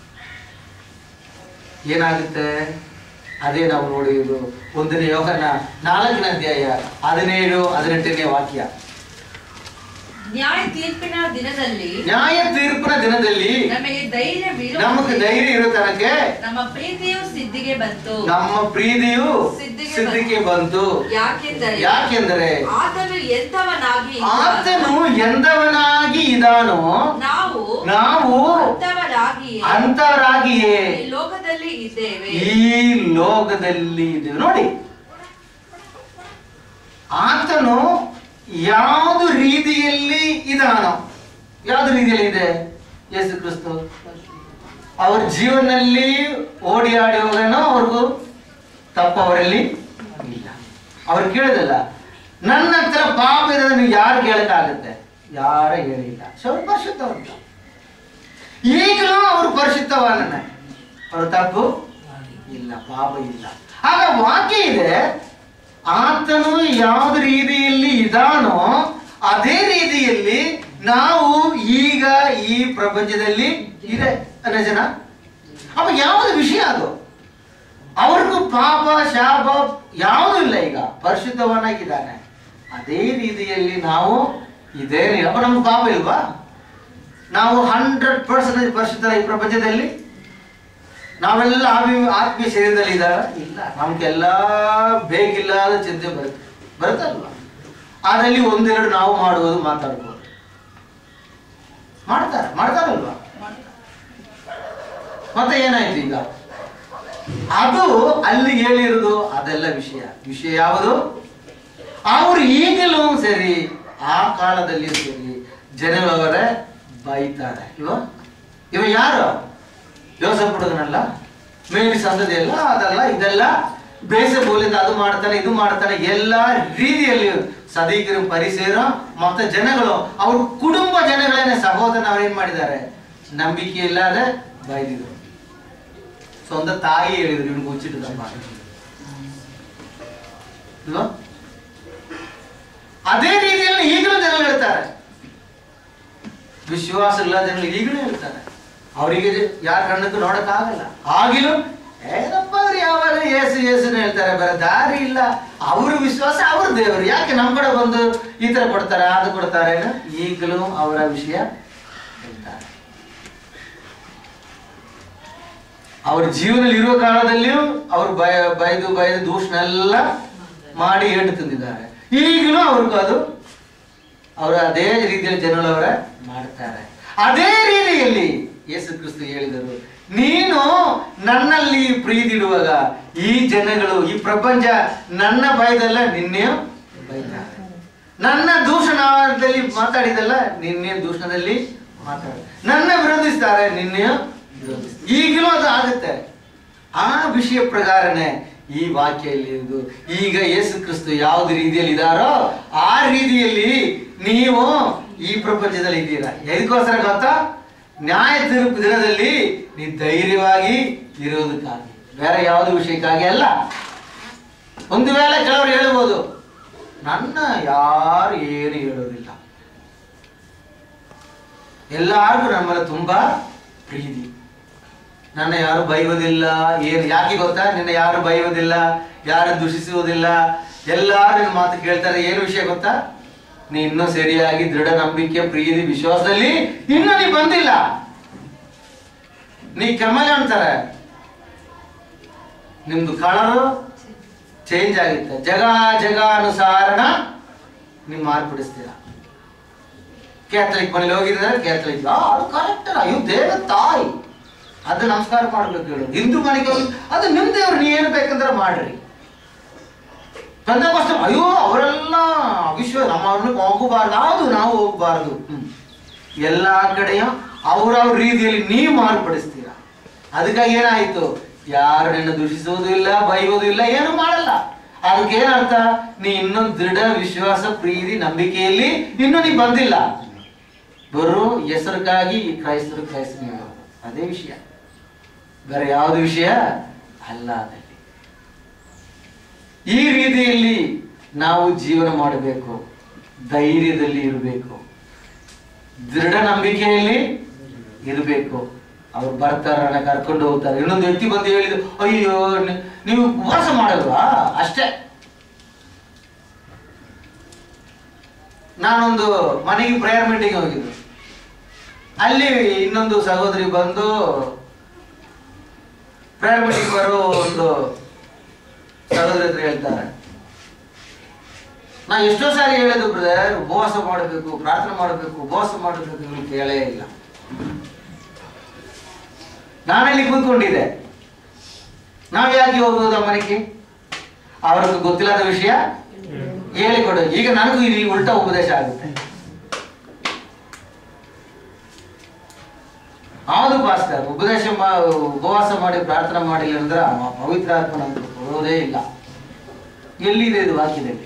ಏನಾಗುತ್ತೆ ಅದೇ ನಾವು ನೋಡಿದ್ದು ಒಂದನೇ ಯೋಗನ ನಾಲ್ಕನೇ ಅಧ್ಯಾಯ ಹದಿನೇಳು ಹದಿನೆಂಟನೇ ವಾಕ್ಯ ನ್ಯಾಯ ತೀರ್ಪಿನ ದಿನದಲ್ಲಿ ನ್ಯಾಯ ತೀರ್ಪಿನ ದಿನದಲ್ಲಿ ನಮಗೆ ಧೈರ್ಯ ಬೀಳುವ ನಮಗೆ ಧೈರ್ಯ ಇರೋ ತನಕ ನಮ್ಮ ಪ್ರೀತಿಯು ಸಿದ್ಧಿಗೆ ಬಂತು ನಮ್ಮ ಪ್ರೀತಿಯು ಸಿದ್ಧಿಗೆ ಸಿದ್ಧಿಗೆ ಬಂತು ಯಾಕೆಂದರೆ ಯಾಕೆಂದರೆ ಆತನು ಎಂತವನಾಗಿ ಇದ್ದಾನೋ, ಆತನು ಎಂದವನಾಗಿ ಇದಾನೋ ನಾವು ನಾವು ಅಂತವರಾಗಿಯೇ ಅಂತವರಾಗಿಯೇ ಈ ಲೋಕದಲ್ಲಿ ಇದ್ದೇವೆ ಈ ಲೋಕದಲ್ಲಿ ಇದ್ದೇವೆ ನೋಡಿ ಆತನು ಯಾವುದು ರೀತಿಯಲ್ಲಿ ಇದಾನೋ ಯಾವ್ದು ರೀತಿಯಲ್ಲಿ ಇದೆ ಯೇಸು ಕ್ರಿಸ್ತು ಅವ್ರ ಜೀವನದಲ್ಲಿ ಓಡಿ ಆಡಿ ಹೋಗೋಣ ಅವ್ರಿಗೂ ತಪ್ಪು ಅವರಲ್ಲಿ ಇಲ್ಲ ಅವ್ರು ಕೇಳಿದಲ್ಲ ನನ್ನ ಹತ್ರ ಪಾಪ ಇರೋದು ನೀವು ಯಾರು ಕೇಳಕ್ಕಾಗತ್ತೆ ಯಾರ ಹೇಳಿಲ್ಲ ಸ್ವಲ್ಪ ಪರಿಶುದ್ಧವಂತ ಈಗಲೂ ಅವರು ಪರಿಶುದ್ಧವಾನ ಅವ್ರ ತಪ್ಪು ಇಲ್ಲ ಪಾಪ ಇಲ್ಲ ಆಗ ವಾಕ್ಯ ಇದೆ ಆತನು ಯಾವ್ದು ರೀತಿಯಲ್ಲಿ ಇದಾನೋ ಅದೇ ರೀತಿಯಲ್ಲಿ ನಾವು ಈಗ ಈ ಪ್ರಪಂಚದಲ್ಲಿ ಇದೆ ಅನ್ನೋ ಜನ ಅಪ್ಪ ಯಾವ್ದು ವಿಷಯ ಅದು ಅವ್ರಿಗೂ ಪಾಪ ಶಾಪ ಯಾವುದೂ ಇಲ್ಲ ಈಗ ಪರಿಶುದ್ಧವನಾಗಿದ್ದಾನೆ ಅದೇ ರೀತಿಯಲ್ಲಿ ನಾವು ಇದೇನೆ ಅಪ್ಪ ನಮ್ಗೆ ಪಾಪ ಇಲ್ವಾ ನಾವು ಹಂಡ್ರೆಡ್ ಪರ್ಸೆಂಟೇಜ್ ಪರಿಶುದ್ಧ ಈ ಪ್ರಪಂಚದಲ್ಲಿ ನಾವೆಲ್ಲ ಆತ್ಮೀಯ ಆತ್ಮೀಯ ಶರೀರದಲ್ಲಿ ಇದ್ದಾರ ಇಲ್ಲ ನಮ್ಗೆಲ್ಲ ಬೇಕಿಲ್ಲದ ಚಿಂತೆ ಬರುತ್ತೆ ಬರುತ್ತಲ್ವ ಅದರಲ್ಲಿ ಒಂದೆರಡು ನಾವು ಮಾಡುವುದು ಮಾತಾಡ್ಬೋದು ಮಾಡ್ತಾರೆ ಮಾಡ್ತಾರಲ್ವಾ ಮತ್ತೆ ಏನಾಯ್ತು ಈಗ ಅದು ಅಲ್ಲಿ ಹೇಳಿರೋದು ಅದೆಲ್ಲ ವಿಷಯ ವಿಷಯ ಯಾವುದು ಅವರು ಈಗಲೂ ಸರಿ ಆ ಕಾಲದಲ್ಲಿ ಸರಿ ಜನಗಳವರೇ ಬೈತಾರೆ ಇವ ಇವ ಯಾರು ಯೋಸಫ್ ಹುಡುಗನಲ್ಲ ಮೇರಿ ಸಂದದಿ ಅಲ್ಲ ಅದಲ್ಲ ಇದೆಲ್ಲ ಬೇಸ ಬೋಲಿಂದ ಅದು ಮಾಡ್ತಾನೆ ಇದು ಮಾಡ್ತಾನೆ ಎಲ್ಲ ರೀತಿಯಲ್ಲಿ ಸದೀಕರು ಪರಿಸೇರು ಮತ್ತೆ ಜನಗಳು ಅವ್ರ ಕುಟುಂಬ ಜನಗಳೇನೆ ಸಹೋದರನ ಅವ್ರೇನ್ ಮಾಡಿದ್ದಾರೆ ನಂಬಿಕೆ ಇಲ್ಲದೆ ಬೈದಿದ್ರು ಸ್ವಂತ ತಾಯಿ ಹೇಳಿದ್ರು ಇವನು ಹುಚ್ಚಿಟ್ಟದಪ್ಪ ಅಲ್ವಾ ಅದೇ ರೀತಿಯಲ್ಲಿ ಈಗಲೂ ಜನಗಳು ಹೇಳ್ತಾರೆ ವಿಶ್ವಾಸ ಇಲ್ಲ ಜನಗಳು ಈಗಲೂ ಹೇಳ್ತಾರೆ ಅವರಿಗೆ ಯಾರ ಕಣ್ಣಕ್ಕೂ ನೋಡಕ್ಕಾಗಲ್ಲ ಆಗಿಲೂ ಏನಪ್ಪ ಅವ್ರು ಯಾವಾಗ ಏಸು ಏಸುನ ಹೇಳ್ತಾರೆ ಬೇರೆ ದಾರಿ ಇಲ್ಲ ಅವ್ರ ವಿಶ್ವಾಸ ಅವ್ರ ದೇವರು ಯಾಕೆ ನಮ್ಮ ಕಡೆ ಬಂದು ಈ ತರ ಕೊಡ್ತಾರೆ ಅದು ಕೊಡ್ತಾರೆ ಏನು? ಈಗಲೂ ಅವರ ವಿಷಯ ಹೇಳ್ತಾರೆ ಅವ್ರ ಜೀವನದಲ್ಲಿ ಇರುವ ಕಾಲದಲ್ಲಿಯೂ ಅವ್ರು ಬಯ ಬೈದು ಬೈದು ದೂಷಣೆಲ್ಲ ಮಾಡಿ ಏಟು ತಿಂದಿದ್ದಾರೆ ಈಗಲೂ ಅವ್ರಿಗೂ ಅದು ಅವರ ಅದೇ ರೀತಿಯಲ್ಲಿ ಜನಗಳು ಅವರ ಮಾಡ್ತಾರೆ ಅದೇ ರೀತಿಯಲ್ಲಿ ಯೇಸು ಕ್ರಿಸ್ತು ಹೇಳಿದರು ನೀನು ನನ್ನಲ್ಲಿ ಪ್ರೀತಿ ಇಡುವಾಗ ಈ ಜನಗಳು ಈ ಪ್ರಪಂಚ ನನ್ನ ಭಯದಲ್ಲ ನಿನ್ನೆ ಬೈತಾರೆ ನನ್ನ ದೂಷಣದಲ್ಲಿ ಮಾತಾಡಿದಲ್ಲ ನಿನ್ನೆ ದೂಷಣದಲ್ಲಿ ಮಾತಾಡ ನನ್ನ ವಿರೋಧಿಸ್ತಾರೆ ನಿನ್ನೆ ವಿರೋಧಿಸ್ತಾರೆ. ಈಗಲೂ ಅದು ಆಗುತ್ತೆ ಆ ವಿಷಯ ಪ್ರಕಾರನೇ ಈ ವಾಕ್ಯ ಇಲ್ಲಿ ಇರುವುದು ಈಗ ಯೇಸು ಕ್ರಿಸ್ತು ಯಾವ್ದು ರೀತಿಯಲ್ಲಿ ಇದಾರೋ ಆ ರೀತಿಯಲ್ಲಿ ನೀವು ಈ ಪ್ರಪಂಚದಲ್ಲಿ ಇದ್ದೀರಾ ಎದಕ್ಕೋಸ್ಕರ ಗೊತ್ತಾ ನ್ಯಾಯ ತೀರ್ಪು ದಿನದಲ್ಲಿ ನೀವು ಧೈರ್ಯವಾಗಿ ಇರೋದಕ್ಕಾಗಿ ಬೇರೆ ಯಾವುದು ವಿಷಯಕ್ಕಾಗಿ ಅಲ್ಲ ಒಂದು ವೇಳೆ ಕೆಲವರು ಹೇಳ್ಬೋದು ನನ್ನ ಯಾರು ಏನು ಹೇಳೋದಿಲ್ಲ ಎಲ್ಲಾರ್ಗೂ ನನ್ನ ಮೇಲೆ ತುಂಬಾ ಪ್ರೀತಿ ನನ್ನ ಯಾರು ಬೈಯೋದಿಲ್ಲ ಏನು ಯಾಕೆ ಗೊತ್ತಾ ನಿನ್ನ ಯಾರು ಬೈಯೋದಿಲ್ಲ ಯಾರು ದೂಷಿಸುವುದಿಲ್ಲ ಎಲ್ಲಾರು ನಿನ್ನ ಮಾತು ಕೇಳ್ತಾರೆ ಏನು ವಿಷಯ ಗೊತ್ತಾ ನೀ ಇನ್ನೂ ಸರಿಯಾಗಿ ದೃಢ ನಂಬಿಕೆ ಪ್ರೀತಿ ವಿಶ್ವಾಸದಲ್ಲಿ ಇನ್ನೂ ನೀ ಬಂದಿಲ್ಲ ನೀ ಕೆಮ್ಮಲೆ ಅಂತಾರೆ ನಿಮ್ದು ಕಲರು ಚೇಂಜ್ ಆಗುತ್ತೆ ಜಗ ಜಗ ಅನುಸಾರಣ ನೀವು ಮಾರ್ಪಡಿಸ್ತೀರಾ ಕ್ಯಾಥಲಿಕ್ ಮನೇಲಿ ಹೋಗಿದ್ದಾರೆ ಕ್ಯಾಥಲಿಕ್ ಆ, ಅದು ಕರೆಕ್ಟ್ ಅಯ್ಯೋ ದೇವ ತಾಯಿ ಅದು ನಮಸ್ಕಾರ ಮಾಡ್ಬೇಕು ಹೇಳು ಹಿಂದೂ ಮನೆಗೆ ಹೋಗಿ ಅದು ನಿಮ್ ದೇವ್ರು ನೀ ಏನು ಬೇಕಂದ್ರೆ ಮಾಡ್ರಿ ಪೆಂದಕೋಸ್ತ ಅಯ್ಯೋ ಅವರೆಲ್ಲ ವಿಶ್ವ ನಮ್ಮ ಅವ್ರನ್ನ ಹೋಗಬಾರ್ದು ಹೌದು ನಾವು ಹೋಗಬಾರ್ದು ಎಲ್ಲಾ ಕಡೆಯ ಅವ್ರವ್ರ ರೀತಿಯಲ್ಲಿ ನೀವು ಮಾರ್ಪಡಿಸ್ತೀರಾ ಅದಕ್ಕಾಗಿ ಏನಾಯ್ತು ಯಾರು ನಿನ್ನ ದೂಷಿಸುವುದೂ ಇಲ್ಲ ಬೈಯೋದು ಇಲ್ಲ ಏನು ಮಾಡಲ್ಲ ಅದಕ್ಕೆ ಏನರ್ಥ ನೀ ಇನ್ನೂ ದೃಢ ವಿಶ್ವಾಸ ಪ್ರೀತಿ ನಂಬಿಕೆಯಲ್ಲಿ ಇನ್ನೂ ನೀ ಬಂದಿಲ್ಲ ಬರೋ ಹೆಸರಿಗಾಗಿ ಕ್ರೈಸ್ತರು ಕ್ರೈಸ್ತರು ಅದೇ ವಿಷಯ ಬೇರೆ ಯಾವುದು ವಿಷಯ ಅಲ್ಲ ಅದಲ್ಲಿ ಈ ರೀತಿಯಲ್ಲಿ ನಾವು ಜೀವನ ಮಾಡಬೇಕು ಧೈರ್ಯದಲ್ಲಿ ಇರಬೇಕು ದೃಢ ನಂಬಿಕೆಯಲ್ಲಿ ಇರಬೇಕು ಅವ್ರು ಬರ್ತಾರೆ ನನ್ನ ಕರ್ಕೊಂಡು ಹೋಗ್ತಾರೆ ಇನ್ನೊಂದು ವ್ಯಕ್ತಿ ಬಂದು ಹೇಳಿದ್ರು ಅಯ್ಯೋ ನಿ- ನೀವು ಉಪವಾಸ ಮಾಡಲ್ವಾ ಅಷ್ಟೇ ನಾನೊಂದು ಮನೆಗೆ ಪ್ರೇಯರ್ ಮೀಟಿಂಗ್ ಹೋಗಿದ್ದು ಅಲ್ಲಿ ಇನ್ನೊಂದು ಸಹೋದರಿ ಬಂದು ಪ್ರೇಯರ್ ಮೀಟಿಂಗ್ ಬರೋ ಒಂದು ಸಹೋದರಿ ಹತ್ರ ಹೇಳ್ತಾರೆ ನಾ ಎಷ್ಟೋ ಸಾರಿ ಹೇಳಿದ್ದು ಬ್ರದರ್ ಉಪವಾಸ ಮಾಡಬೇಕು ಪ್ರಾರ್ಥನೆ ಮಾಡಬೇಕು ಉಪವಾಸ ಮಾಡಬೇಕು ನೀವು ಕೇಳೇ ಇಲ್ಲ ನಾನಲ್ಲಿ ಕೂತ್ಕೊಂಡಿದ್ದೆ ನಾವ್ ಯಾಕೆ ಹೋಗುವುದು ಆ ಮನೆಗೆ ಅವ್ರಿಗೆ ಗೊತ್ತಿಲ್ಲದ ವಿಷಯ ಹೇಳಿಕೊಡು ಈಗ ನನಗೂ ಇಲ್ಲಿ ಉಲ್ಟಾ ಉಪದೇಶ ಆಗುತ್ತೆ ಹೌದು ಪಾಸ್ಟರ್ ಉಪದೇಶ ಮಾ ಉಪವಾಸ ಮಾಡಿ ಪ್ರಾರ್ಥನೆ ಮಾಡಿಲ್ಲ ಅಂದ್ರೆ ಆ ಪವಿತ್ರ ಆತ್ಮ ನಮ್ಗೆ ಕೊಡೋದೇ ಇಲ್ಲ ಎಲ್ಲಿದೆ ಇದು ವಾಕ್ಯದಲ್ಲಿ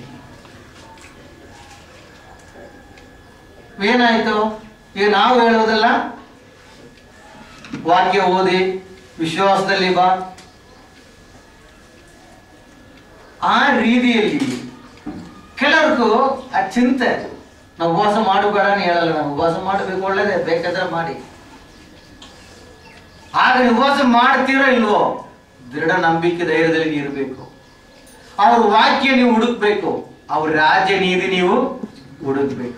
ಏನಾಯ್ತು ಈಗ ನಾವು ಹೇಳೋದಲ್ಲ ವಾಕ್ಯ ಓದಿ ವಿಶ್ವಾಸದಲ್ಲಿ ಬಾ ಆ ರೀತಿಯಲ್ಲಿ ಕೆಲವ್ರಿಗೂ ಆ ಚಿಂತೆ ನಾವು ಉಪವಾಸ ಮಾಡಬೇಡ ಅಂತ ಹೇಳಲ್ಲ ನಾವು ಉಪವಾಸ ಮಾಡಬೇಕು ಒಳ್ಳೇದೇ ಬೇಕಾದ್ರೆ ಮಾಡಿ ಆಗ ನೀವು ಉಪವಾಸ ಮಾಡ್ತೀರೋ ಇಲ್ವೋ ದೃಢ ನಂಬಿಕೆ ಧೈರ್ಯದಲ್ಲಿ ಇರಬೇಕು ಅವ್ರ ವಾಕ್ಯ ನೀವು ಹುಡುಕ್ಬೇಕು ಅವ್ರ ರಾಜ್ಯ ನೀತಿ ನೀವು ಹುಡುಕ್ಬೇಕು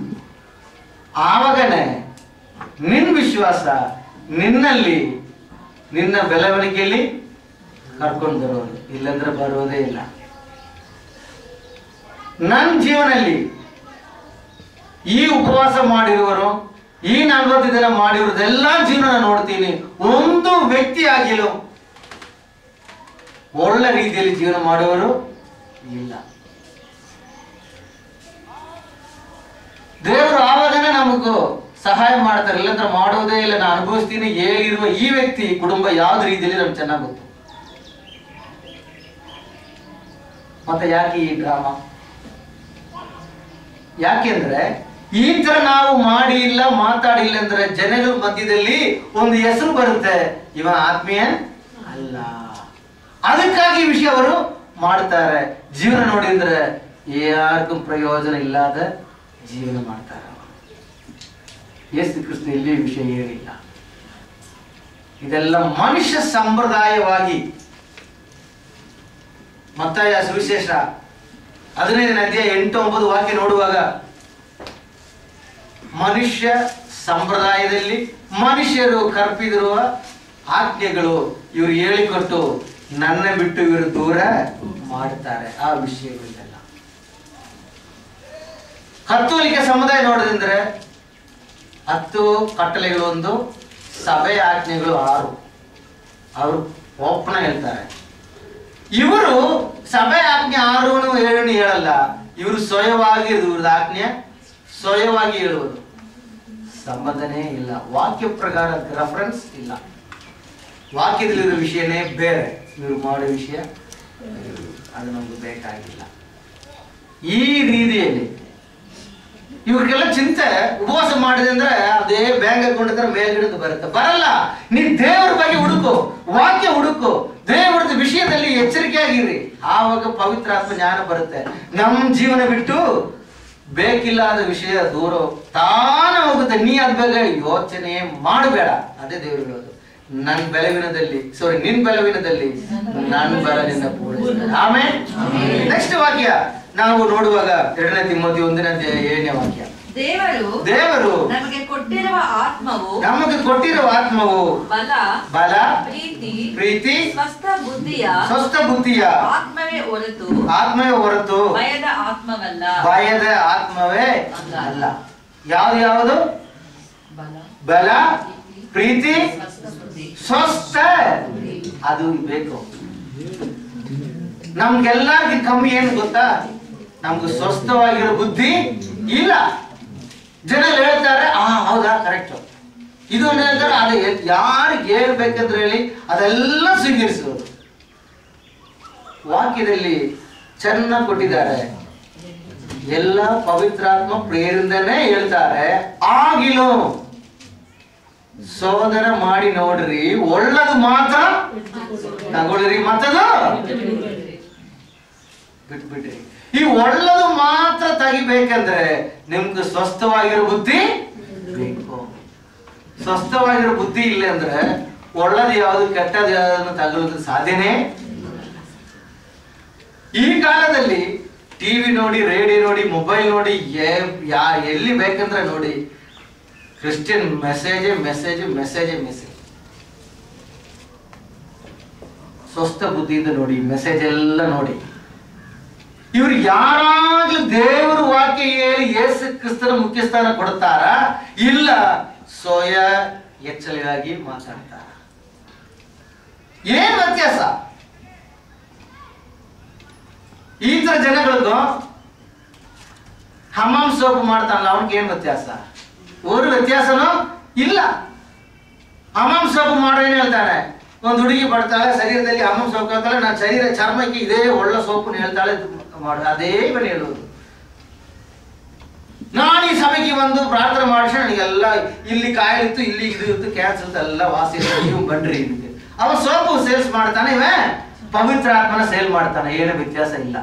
ಆವಾಗನೇ ನಿನ್ನ ವಿಶ್ವಾಸ ನಿನ್ನಲ್ಲಿ ನಿನ್ನ ಬೆಳವಣಿಗೆಯಲ್ಲಿ ಕರ್ಕೊಂಡು ಬರೋದು ಇಲ್ಲಂದ್ರೆ ಬರೋದೇ ಇಲ್ಲ ನನ್ನ ಜೀವನದಲ್ಲಿ ಈ ಉಪವಾಸ ಮಾಡಿರುವರು ಈ ನಲ್ವತ್ತು ದಿನ ಮಾಡಿರೋದೆಲ್ಲ ಜೀವನ ನೋಡ್ತೀನಿ ಒಂದು ವ್ಯಕ್ತಿ ಆಗಿಲು ಒಳ್ಳೆ ರೀತಿಯಲ್ಲಿ ಜೀವನ ಮಾಡುವವರು ಇಲ್ಲ ದೇವರು ಆವಾಗನೇ ನಮಗೂ ಸಹಾಯ ಮಾಡ್ತಾರೆ ಇಲ್ಲಂದ್ರೆ ಮಾಡೋದೇ ಇಲ್ಲ ನಾನು ಅನುಭವಿಸ್ತೀನಿ ಹೇಳಿರುವ ಈ ವ್ಯಕ್ತಿ ಕುಟುಂಬ ಯಾವ್ದು ರೀತಿಯಲ್ಲಿ ನಮ್ಗೆ ಚೆನ್ನಾಗಿ ಗೊತ್ತು ಮತ್ತೆ ಯಾಕೆ ಈ ಡ್ರಾಮಾ ಯಾಕೆಂದ್ರೆ ಈ ತರ ನಾವು ಮಾಡಿ ಇಲ್ಲ ಮಾತಾಡಿಲ್ಲ ಅಂದ್ರೆ ಜನಗಳ ಮಧ್ಯದಲ್ಲಿ ಒಂದು ಹೆಸರು ಬರುತ್ತೆ ಇವ ಆತ್ಮೀಯ ಅಲ್ಲ ಅದಕ್ಕಾಗಿ ಈ ವಿಷಯ ಅವರು ಮಾಡ್ತಾರೆ ಜೀವನ ನೋಡಿದ್ರೆ ಯಾರಿಗೂ ಪ್ರಯೋಜನ ಇಲ್ಲದ ಜೀವನ ಮಾಡ್ತಾರೆ ಯೇಸು ಕೃಷ್ಣ ಇಲ್ಲಿ ಈ ವಿಷಯ ಹೇಳಿಲ್ಲ ಇದೆಲ್ಲ ಮನುಷ್ಯ ಸಂಪ್ರದಾಯವಾಗಿ ಮತ್ತಾಯ ಸುವಿಶೇಷ ಹದಿನೈದನೇ ಅಧ್ಯಾಯ ಎಂಟು ಒಂಬತ್ತು ವಾಕ್ಯ ನೋಡುವಾಗ ಮನುಷ್ಯ ಸಂಪ್ರದಾಯದಲ್ಲಿ ಮನುಷ್ಯರು ಕರ್ಪಿದಿರುವ ಆಜ್ಞೆಗಳು ಇವರು ಹೇಳಿಕೊಟ್ಟು ನನ್ನ ಬಿಟ್ಟು ಇವರು ದೂರ ಮಾಡ್ತಾರೆ ಆ ವಿಷಯಗಳಿಗೆಲ್ಲ ಕತ್ತೋಲಿಕ ಸಮುದಾಯ ನೋಡಿದ್ರೆ ಹತ್ತು ಕಟ್ಟಲೆಗಳು ಒಂದು ಸಭೆ ಆಜ್ಞೆಗಳು ಆರು ಅವರು ಓಪನ ಹೇಳ್ತಾರೆ ಇವರು ಸಭೆ ಆಜ್ಞೆ ಆರು ಏಳನು ಹೇಳಲ್ಲ ಇವರು ಸ್ವಯವಾಗಿ ಇವ್ರದ್ದು ಆಜ್ಞೆ ಸ್ವಯವಾಗಿ ಹೇಳುವುದು ಸಂಬಂಧನೇ ಇಲ್ಲ ವಾಕ್ಯ ಪ್ರಕಾರ ರೆಫರೆನ್ಸ್ ಇಲ್ಲ ವಾಕ್ಯದಲ್ಲಿರೋ ವಿಷಯನೇ ಬೇರೆ ಇವರು ಮಾಡೋ ವಿಷಯ ಬೇರೆ. ಅದು ನಮ್ಗೆ ಬೇಕಾಗಿಲ್ಲ ಈ ರೀತಿಯಲ್ಲಿ ಇವ್ರಿಗೆಲ್ಲ ಚಿಂತೆ ಉಪವಾಸ ಮಾಡಿದೆ ಅಂದ್ರೆ ಅದೇ ಬ್ಯಾಂಕ್ ಅಕೌಂಟ್ ಹತ್ರ ಮೇಲ್ಗಡೆ ಬರುತ್ತೆ ಬರಲ್ಲ ನೀನ್ ದೇವ್ರ ಬಗ್ಗೆ ಹುಡುಕು ವಾಕ್ಯ ಹುಡುಕು ದೇವರದ ವಿಷಯದಲ್ಲಿ ಎಚ್ಚರಿಕೆಯಾಗಿರಿ ಆವಾಗ ಪವಿತ್ರ ಆತ್ಮ ಜ್ಞಾನ ಬರುತ್ತೆ ನಮ್ ಜೀವನ ಬಿಟ್ಟು ಬೇಕಿಲ್ಲದ ವಿಷಯ ದೂರ ತಾನ ಹೋಗುತ್ತೆ ನೀ ಅದ್ ಬಗ್ಗೆ ಯೋಚನೆ ಮಾಡಬೇಡ ಅದೇ ದೇವರು ಹೇಳೋದು ನನ್ ಬೆಳವಿನದಲ್ಲಿ ಸಾರಿ ನಿನ್ ಬೆಳವಿನದಲ್ಲಿ ನನ್ ಬೆಳವಿನ ಪೂರೈಸ್ತಾನೆ ಆಮೇಲೆ ನೆಕ್ಸ್ಟ್ ವಾಕ್ಯ ನಾವು ನೋಡುವಾಗ ಎರಡನೇ ತಿಮ್ಮತಿ ಒಂದನೇ ಅಧ್ಯಾಯ ಏಳನೇ ವಾಕ್ಯ ದೇವರು ದೇವರು ನಮಗೆ ಕೊಟ್ಟಿರುವ ಆತ್ಮವು ನಮಗೆ ಕೊಟ್ಟಿರುವ ಆತ್ಮವು ಬಲ ಬಲ ಪ್ರೀತಿ ಪ್ರೀತಿ ಸ್ವಸ್ಥ ಬುದ್ಧಿಯ ಸ್ವಸ್ಥ ಬುದ್ಧಿಯ ಆತ್ಮವೇ ಹೊರತು ಆತ್ಮವೇ ಹೊರತು ಭಯದ ಆತ್ಮವಲ್ಲ ಭಯದ ಆತ್ಮವೇ ಅಲ್ಲ. ಅಲ್ಲ ಯಾವ್ದು ಯಾವುದು ಬಲ ಬಲ ಪ್ರೀತಿ ಸ್ವಸ್ಥ ಬುದ್ಧಿ ಸ್ವಸ್ಥ ಅದು ಬೇಕು ನಮ್ಗೆಲ್ಲರಿಗೂ ಕಮ್ಮಿ ಏನು ಗೊತ್ತಾ ನಮ್ಗೆ ಸ್ವಸ್ಥವಾಗಿರೋ ಬುದ್ಧಿ ಇಲ್ಲ ಜನ ಹೇಳ್ತಾರೆ ಆ ಹೌದಾ ಕರೆಕ್ಟ್ ಇದು ಒಂದು ಹೇಳ್ತಾರೆ ಅದು ಯಾರಿಗೆ ಹೇಳ್ಬೇಕಂದ್ರೆ ಹೇಳಿ ಅದೆಲ್ಲ ಸ್ವೀಕರಿಸೋದು ವಾಕ್ಯದಲ್ಲಿ ಚೆನ್ನಾಗಿ ಕೊಟ್ಟಿದ್ದಾರೆ ಎಲ್ಲ ಪವಿತ್ರಾತ್ಮ ಪ್ರೇರಿಂದನೇ ಹೇಳ್ತಾರೆ ಆಗಿಲು ಸೋದರ ಮಾಡಿ ನೋಡ್ರಿ ಒಳ್ಳದು ಮಾತ್ರ ತಗೊಳ್ರಿ ಮತ್ತದು ಬಿಟ್ಬಿಟ್ರಿ ಈ ಒಳ್ಳದು ಮಾತ್ರ ತೆಗಿಬೇಕಂದ್ರೆ ನಿಮ್ಗೆ ಸ್ವಸ್ಥವಾಗಿರೋ ಬುದ್ಧಿ ಬೇಕು ಸ್ವಸ್ಥವಾಗಿರೋ ಬುದ್ಧಿ ಇಲ್ಲ ಅಂದ್ರೆ ಒಳ್ಳದು ಯಾವುದು ಕೆಟ್ಟದು ಯಾವುದನ್ನು ತಗೊಳ್ಳೋದಕ್ಕೆ ಸಾಧ್ಯನೇ ಈ ಕಾಲದಲ್ಲಿ ಟಿವಿ ನೋಡಿ ರೇಡಿಯೋ ನೋಡಿ ಮೊಬೈಲ್ ನೋಡಿ ಏ- ಯಾ ಎಲ್ಲಿ ಬೇಕಂದ್ರೆ ನೋಡಿ Christian message message message message ಸ್ವಸ್ಥ ಬುದ್ಧಿಯಿಂದ ನೋಡಿ ಮೆಸೇಜ್ ಎಲ್ಲ ನೋಡಿ ಇವ್ರು ಯಾರಾಗ್ಲೂ ದೇವರ ವಾಕ್ಯ ಹೇಳಿ ಯೇಸು ಕ್ರಿಸ್ತನ ಮುಖ್ಯಸ್ಥಾನ ಕೊಡ್ತಾರ ಇಲ್ಲ ಸ್ವಯ ಎಚ್ಚರಿಗಾಗಿ ಮಾತಾಡ್ತಾರ ಏನ್ ವ್ಯತ್ಯಾಸ ಈ ತರ ಜನಗಳಿಗೂ ಹಮಾಮ್ ಸೋಪ್ ಮಾಡ್ತಾನಲ್ಲ ಅವ್ನಿಗೆ ಏನ್ ವ್ಯತ್ಯಾಸ ಒಂದು ವ್ಯತ್ಯಾಸನೂ ಇಲ್ಲ ಹಮಾಮ್ ಸೋಪ್ ಮಾಡೋ ಏನ್ ಹೇಳ್ತಾನೆ ಒಂದು ಹುಡುಗಿ ಪಡ್ತಾಳೆ ಶರೀರದಲ್ಲಿ ಹಮಾಮ್ ಸೋಪ್ ಹೇಳ್ತಾಳೆ ನಾನು ಶರೀರ ಚರ್ಮಕ್ಕೆ ಇದೇ ಒಳ್ಳೆ ಸೋಪನ್ನು ಹೇಳ್ತಾಳೆ ಇದು ಮಾಡು ಅದೇ ಇವನು ಹೇಳುವುದು ನಾನು ಈ ಸಭೆಗೆ ಬಂದು ಪ್ರಾರ್ಥನೆ ಮಾಡಿಸಿ ನನಗೆಲ್ಲ ಇಲ್ಲಿ ಕಾಯಿಲೆ ಇತ್ತು ಇಲ್ಲಿ ಇದು ಇತ್ತು ಕ್ಯಾನ್ಸರ್ ಇತ್ತು ಎಲ್ಲ ವಾಸಿ ಇತ್ತು ನೀವು ಬನ್ರಿ ಇದಕ್ಕೆ ಅವ ಸೋಪು ಸೇಲ್ಸ್ ಮಾಡ್ತಾನೆ ಇವ ಪವಿತ್ರ ಆತ್ಮನ ಸೇಲ್ ಮಾಡ್ತಾನೆ ಏನು ವ್ಯತ್ಯಾಸ ಇಲ್ಲ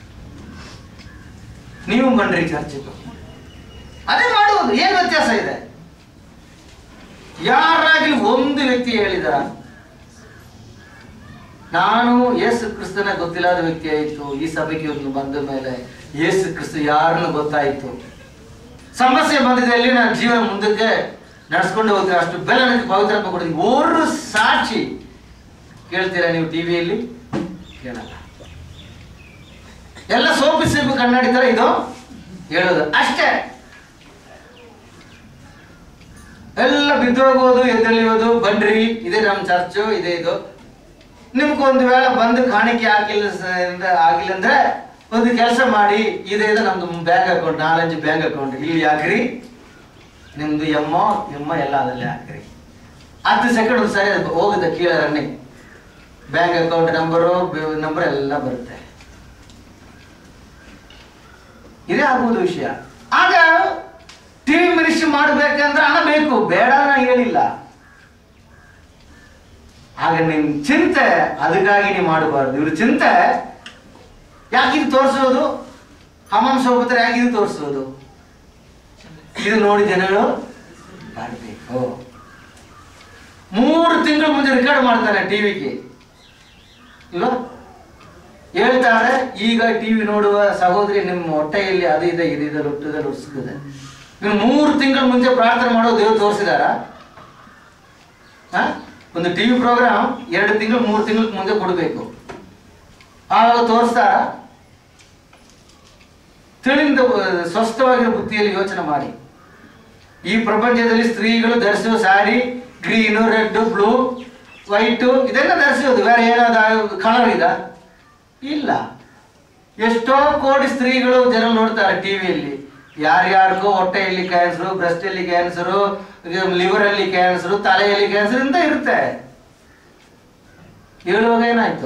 ನೀವು ಬನ್ರಿ ಚರ್ಚಿಗೆ ಅದೇ ಮಾಡುವುದು ಏನ್ ವ್ಯತ್ಯಾಸ ಇದೆ ಯಾರಾಗಲಿ ಒಂದು ವ್ಯಕ್ತಿ ಹೇಳಿದಾರ ನಾನು ಯೇಸು ಕ್ರಿಸ್ತನ ಗೊತ್ತಿಲ್ಲದ ವ್ಯಕ್ತಿ ಆಯಿತು ಈ ಸಭೆಗೆ ಒಂದು ಬಂದ ಮೇಲೆ ಯೇಸು ಕ್ರಿಸ್ತ ಯಾರನ್ನು ಗೊತ್ತಾಯಿತು ಸಮಸ್ಯೆ ಬಂದಿದ್ದಲ್ಲಿ ನಾನು ಜೀವನ ಮುಂದಕ್ಕೆ ನಡ್ಸ್ಕೊಂಡು ಹೋಗ್ತೀನಿ ಅಷ್ಟು ಬೆಲೆ ನನಗೆ ಪವಿತ್ರಾತ್ಮ ಕೊಡ್ತೀನಿ ಓರು ಸಾಕ್ಷಿ ಕೇಳ್ತೀರಾ ನೀವು ಟಿವಿಯಲ್ಲಿ ಕೇಳಲ್ಲ ಎಲ್ಲ ಸೋಪಿ ಸೀಪು ಕನ್ನಡಿ ತರ ಇದು ಹೇಳೋದು ಅಷ್ಟೇ ಎಲ್ಲ ಬಿದ್ದೋಗೋದು ಎದ್ದೇಳಿಯೋದು ಬನ್ರಿ ಇದೇ ನಮ್ಮ ಚರ್ಚು ಇದೇ ಇದು ನಿಮ್ಗೆ ಒಂದು ವೇಳೆ ಬಂದು ಕಾಣಿಕೆ ಆಗಿಲ್ಲ ಸ- ಇಂದ- ಆಗಿಲ್ಲ ಅಂದ್ರೆ ಒಂದು ಕೆಲಸ ಮಾಡಿ ಇದೇ ಇದು ನಮ್ದು ಬ್ಯಾಂಕ್ ಅಕೌಂಟ್ ನಾಲಂಜು ಬ್ಯಾಂಕ್ ಅಕೌಂಟ್ ಇಲ್ಲಿ ಹಾಕ್ರಿ ನಿಮ್ದು ಎಮ್ಮೋ ಎಮ್ಮ ಎಲ್ಲ ಅದಲ್ಲೇ ಹಾಕ್ರಿ ಹತ್ತು ಸೆಕೆಂಡ್ ಸರಿ ಅದು ಹೋಗುತ್ತೆ ಕೀழே running bank account number number ಎಲ್ಲ ಬರುತ್ತೆ ಇದೇ ಆಗುವುದು ವಿಷಯ ಆಗ ಟಿವಿ ಮಿನಿಸ್ಟ್ರಿ ಮಾಡ್ಬೇಕಂದ್ರೆ ಹಣ ಬೇಕು ಬೇಡ ನಾ ಹೇಳಿಲ್ಲ ಆಗ ನಿನ್ ಚಿಂತೆ ಅದಕ್ಕಾಗಿ ನೀವು ಮಾಡಬಾರ್ದು ಇವ್ರ ಚಿಂತೆ ಯಾಕಿದು ತೋರಿಸೋದು ಹಮಾಮ್ ಸೋಪತ್ರ ಯಾಕಿದು ತೋರಿಸೋದು ಇದು ನೋಡಿ ಜನಗಳು ಮಾಡಬೇಕು ಮೂರು ತಿಂಗಳು ಮುಂಚೆ ರೆಕಾರ್ಡ್ ಮಾಡ್ತಾನೆ ಟಿವಿಗೆ ಇಲ್ವಾ ಹೇಳ್ತಾರೆ ಈಗ ಟಿವಿ ನೋಡುವ ಸಹೋದರಿ ನಿಮ್ಮ ಹೊಟ್ಟೆಯಲ್ಲಿ ಅದು ಇದೆ ಇದು ಇದೆ ಹುಟ್ಟದಲ್ಲಿ ಉಡ್ಸಿದೆ ನೀವು ಮೂರು ತಿಂಗಳ ಮುಂಚೆ ಪ್ರಾರ್ಥನೆ ಮಾಡೋ ದೇವ್ರು ತೋರಿಸಿದಾರ ಒಂದು ಟಿವಿ ಪ್ರೋಗ್ರಾಮ್ ಎರಡು ತಿಂಗಳು ಮೂರು ತಿಂಗಳ ಮುಂಚೆ ಕೊಡಬೇಕು ಆವಾಗ ತೋರಿಸ್ತಾರ ತಿಳಿಂದ ಸ್ವಸ್ಥವಾಗಿರೋ ಬುದ್ಧಿಯಲ್ಲಿ ಯೋಚನೆ ಮಾಡಿ ಈ ಪ್ರಪಂಚದಲ್ಲಿ ಸ್ತ್ರೀಗಳು ಧರಿಸುವ sari green red blue white ಇದೆಲ್ಲ ಧರಿಸೋದು ಬೇರೆ ಏನಾದ ಕಲರ್ ಇದ ಇಲ್ಲ ಎಷ್ಟೋ ಕೋಟಿ ಸ್ತ್ರೀಗಳು ಜನ ನೋಡ್ತಾರೆ ಟಿವಿಯಲ್ಲಿ ಯಾರ್ಯಾರಿಗೋ ಹೊಟ್ಟೆಯಲ್ಲಿ ಕ್ಯಾನ್ಸರು ಬ್ರೆಸ್ಟಲ್ಲಿ ಕ್ಯಾನ್ಸರು ಲಿವರ್ ಅಲ್ಲಿ ಕ್ಯಾನ್ಸರು ತಲೆಯಲ್ಲಿ ಕ್ಯಾನ್ಸರ್ ಅಂತ ಇರುತ್ತೆ ಹೇಳುವಾಗ ಏನಾಯ್ತು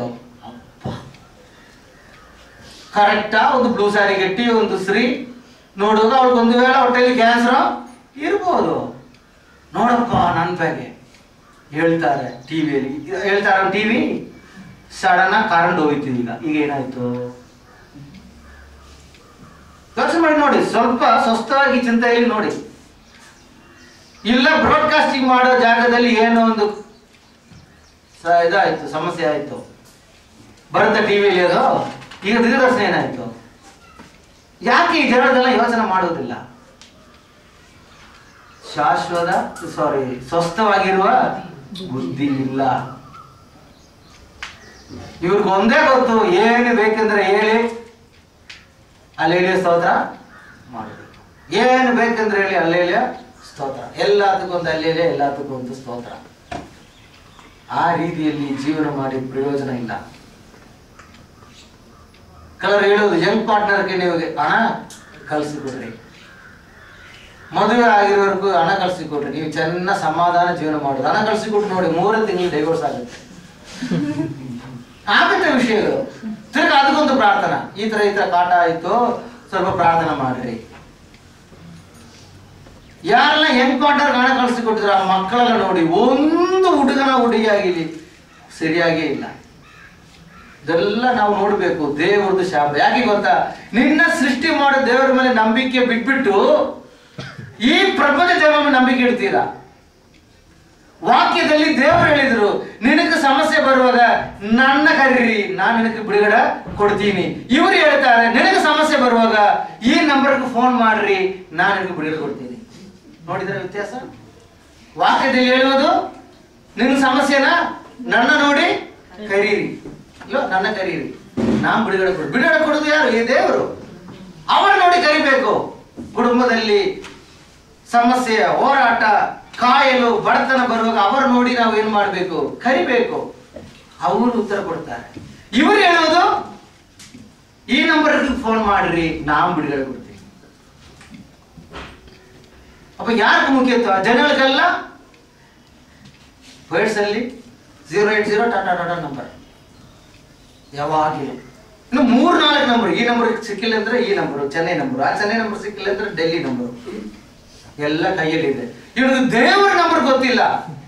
ಕರೆಕ್ಟಾ ಒಂದು ಬ್ಲೂ ಸ್ಯಾರಿ ಗಟ್ಟಿ ಒಂದು ಸ್ತ್ರೀ ನೋಡುವಾಗ ಅವಳಿಗೆ ಒಂದು ವೇಳೆ ಹೊಟ್ಟೆಯಲ್ಲಿ ಕ್ಯಾನ್ಸರ್ ಇರ್ಬೋದು ನೋಡಪ್ಪ ನನ್ನ ಬಗ್ಗೆ ಹೇಳ್ತಾರೆ ಟಿವಿಯಲ್ಲಿ ಹೇಳ್ತಾರ ಟಿವಿ ಸಡನ್ ಆಗಿ ಕರೆಂಟ್ ಹೋಯ್ತು ಈಗ ಈಗ ಏನಾಯ್ತು ಯೋಚನೆ ಮಾಡಿ ನೋಡಿ ಸ್ವಲ್ಪ ಸ್ವಸ್ಥವಾಗಿ ಚಿಂತೆಯಲ್ಲಿ ನೋಡಿ ಇಲ್ಲ ಬ್ರಾಡ್ಕಾಸ್ಟಿಂಗ್ ಮಾಡೋ ಜಾಗದಲ್ಲಿ ಏನೋ ಒಂದು ಸ- ಇದಾಯ್ತು ಸಮಸ್ಯೆ ಆಯ್ತು ಬರುತ್ತೆ ಟಿವಿಯಲ್ಲಿ ಅದು ಈಗ ದೂರದರ್ಶನ ಏನಾಯ್ತು ಯಾಕೆ ಈ ಜನರೆಲ್ಲ ಯೋಚನೆ ಮಾಡುವುದಿಲ್ಲ ಶಾಶ್ವತ ಸಾರಿ ಸ್ವಸ್ಥವಾಗಿರುವ ಬುದ್ಧಿ ಇಲ್ಲ ಇವ್ರಿಗೆ ಒಂದೇ ಗೊತ್ತು ಏನು ಬೇಕೆಂದ್ರೆ ಹೇಳಿ ಅಲ್ಲೇಲಿಯ ಸ್ತೋತ್ರ ಮಾಡಬೇಕು ಏನು ಬೇಕೆಂದ್ರೆ ಹೇಳಿ ಅಲ್ಲೇಲಿಯ ಸ್ತೋತ್ರ ಎಲ್ಲದಕ್ಕೂ ಒಂದು ಅಲ್ಲೇಲಿಯ ಎಲ್ಲದಕ್ಕೂ ಒಂದು ಸ್ತೋತ್ರ ಆ ರೀತಿಯಲ್ಲಿ ಜೀವನ ಮಾಡಿ ಪ್ರಯೋಜನ ಇಲ್ಲ ಕೆಲವರು ಹೇಳೋದು ಯಂಗ್ ಪಾರ್ಟ್ನರ್ಗೆ ನೀವು ಹಣ ಕಳಿಸಿಕೊಡ್ರಿ ಮದುವೆ ಆಗಿರೋರ್ಗೂ ಹಣ ಕಳಿಸಿಕೊಡ್ರಿ ನೀವು ಚೆನ್ನಾಗಿ ಸಮಾಧಾನ ಜೀವನ ಮಾಡೋದು ಹಣ ಕಳಿಸಿಕೊಟ್ಟು ನೋಡಿ ಮೂರೇ ತಿಂಗಳು ಡೈವೋರ್ಸ್ ಆಗುತ್ತೆ ಆಗುತ್ತೆ ವಿಷಯಗಳು ತಿರ್ಗ ಅದಕ್ಕೊಂದು ಪ್ರಾರ್ಥನಾ ಈ ತರ ಈ ತರ ಕಾಟ ಆಯ್ತು ಸ್ವಲ್ಪ ಪ್ರಾರ್ಥನೆ ಮಾಡ್ರಿ ಯಾರೆಲ್ಲ ಹೆಂಗ್ ಪಾರ್ಟ್ನರ್ ಹಣ ಕಳಿಸಿಕೊಟ್ಟಿದ್ರೆ ಆ ಮಕ್ಕಳೆಲ್ಲ ನೋಡಿ ಒಂದು ಹುಡುಗನ ಹುಡುಗಿಯಾಗಿಲಿ ಸರಿಯಾಗೇ ಇಲ್ಲ ಇದೆಲ್ಲ ನಾವು ನೋಡ್ಬೇಕು ದೇವರದು ಶಾಪ ಯಾಕೆ ಗೊತ್ತಾ ನಿನ್ನ ಸೃಷ್ಟಿ ಮಾಡೋ ದೇವರ ಮೇಲೆ ನಂಬಿಕೆ ಬಿಟ್ಬಿಟ್ಟು ಈ ಪ್ರಪಂಚ ದೇವರ ಮೇಲೆ ನಂಬಿಕೆ ಇಡ್ತೀರಾ ವಾಕ್ಯದಲ್ಲಿ ದೇವರು ಹೇಳಿದ್ರು ನಿನಗೆ ಸಮಸ್ಯೆ ಬರುವಾಗ ನನ್ನ ಕರೀರಿ ನಾನು ನಿನಗೆ ಬಿಡುಗಡೆ ಕೊಡ್ತೀನಿ ಇವರು ಹೇಳ್ತಾರೆ ನಿನಗೆ ಸಮಸ್ಯೆ ಬರುವಾಗ ಈ ನಂಬರ್ಗೆ ಫೋನ್ ಮಾಡ್ರಿ ನಾನು ನಿನಗೆ ಬಿಡುಗಡೆ ಕೊಡ್ತೀನಿ ನೋಡಿದ್ರೆ ವ್ಯತ್ಯಾಸ ವಾಕ್ಯದಲ್ಲಿ ಹೇಳುವುದು ನಿನ್ನ ಸಮಸ್ಯೆನ ನನ್ನ ನೋಡಿ ಕರೀರಿ ಇಲ್ಲೋ ನನ್ನ ಕರೀರಿ ನಾನ್ ಬಿಡುಗಡೆ ಕೊಡು ಬಿಡುಗಡೆ ಕೊಡೋದು ಯಾರು ಈ ದೇವರು ಅವರು ನೋಡಿ ಕರಿಬೇಕು ಕುಟುಂಬದಲ್ಲಿ ಸಮಸ್ಯೆ ಹೋರಾಟ ಕಾಯಲು ಬಡತನ ಬರುವಾಗ ಅವರು ನೋಡಿ ನಾವು ಏನ್ ಮಾಡ್ಬೇಕು ಕರಿಬೇಕು ಅವರು ಉತ್ತರ ಕೊಡ್ತಾರೆ ಇವರು ಹೇಳೋದು ಈ ನಂಬರ್ಗೆ ಫೋನ್ ಮಾಡ್ರಿ ನಾನ್ ಬಿಡುಗಡೆ ಕೊಡ್ತೀನಿ ಅಪ್ಪ ಯಾರಿಗೆ ಮುಖ್ಯತ್ವ ಜನಗಳಿಗೆಲ್ಲ ವರ್ಡ್ಸ್ ಅಲ್ಲಿ zero eight zero Tata Tata number ಯಾವಾಗಲೂ ಇನ್ನು ಮೂರ್ ನಾಲ್ಕು ನಂಬರ್ ಈ ನಂಬರ್ ಸಿಕ್ಕಿಲ್ಲ ಅಂದ್ರೆ ಈ ನಂಬರ್ ಚೆನ್ನೈ ನಂಬರ್ ಆ ಚೆನ್ನೈ ನಂಬರ್ ಸಿಕ್ಕಿಲ್ಲ ಅಂದ್ರೆ ಡೆಲ್ಲಿ ನಂಬರ್ ಎಲ್ಲ ಕೈಯಲ್ಲಿದೆ ಇವನಿಗೆ ದೇವರ ನಂಬರ್ ಗೊತ್ತಿಲ್ಲ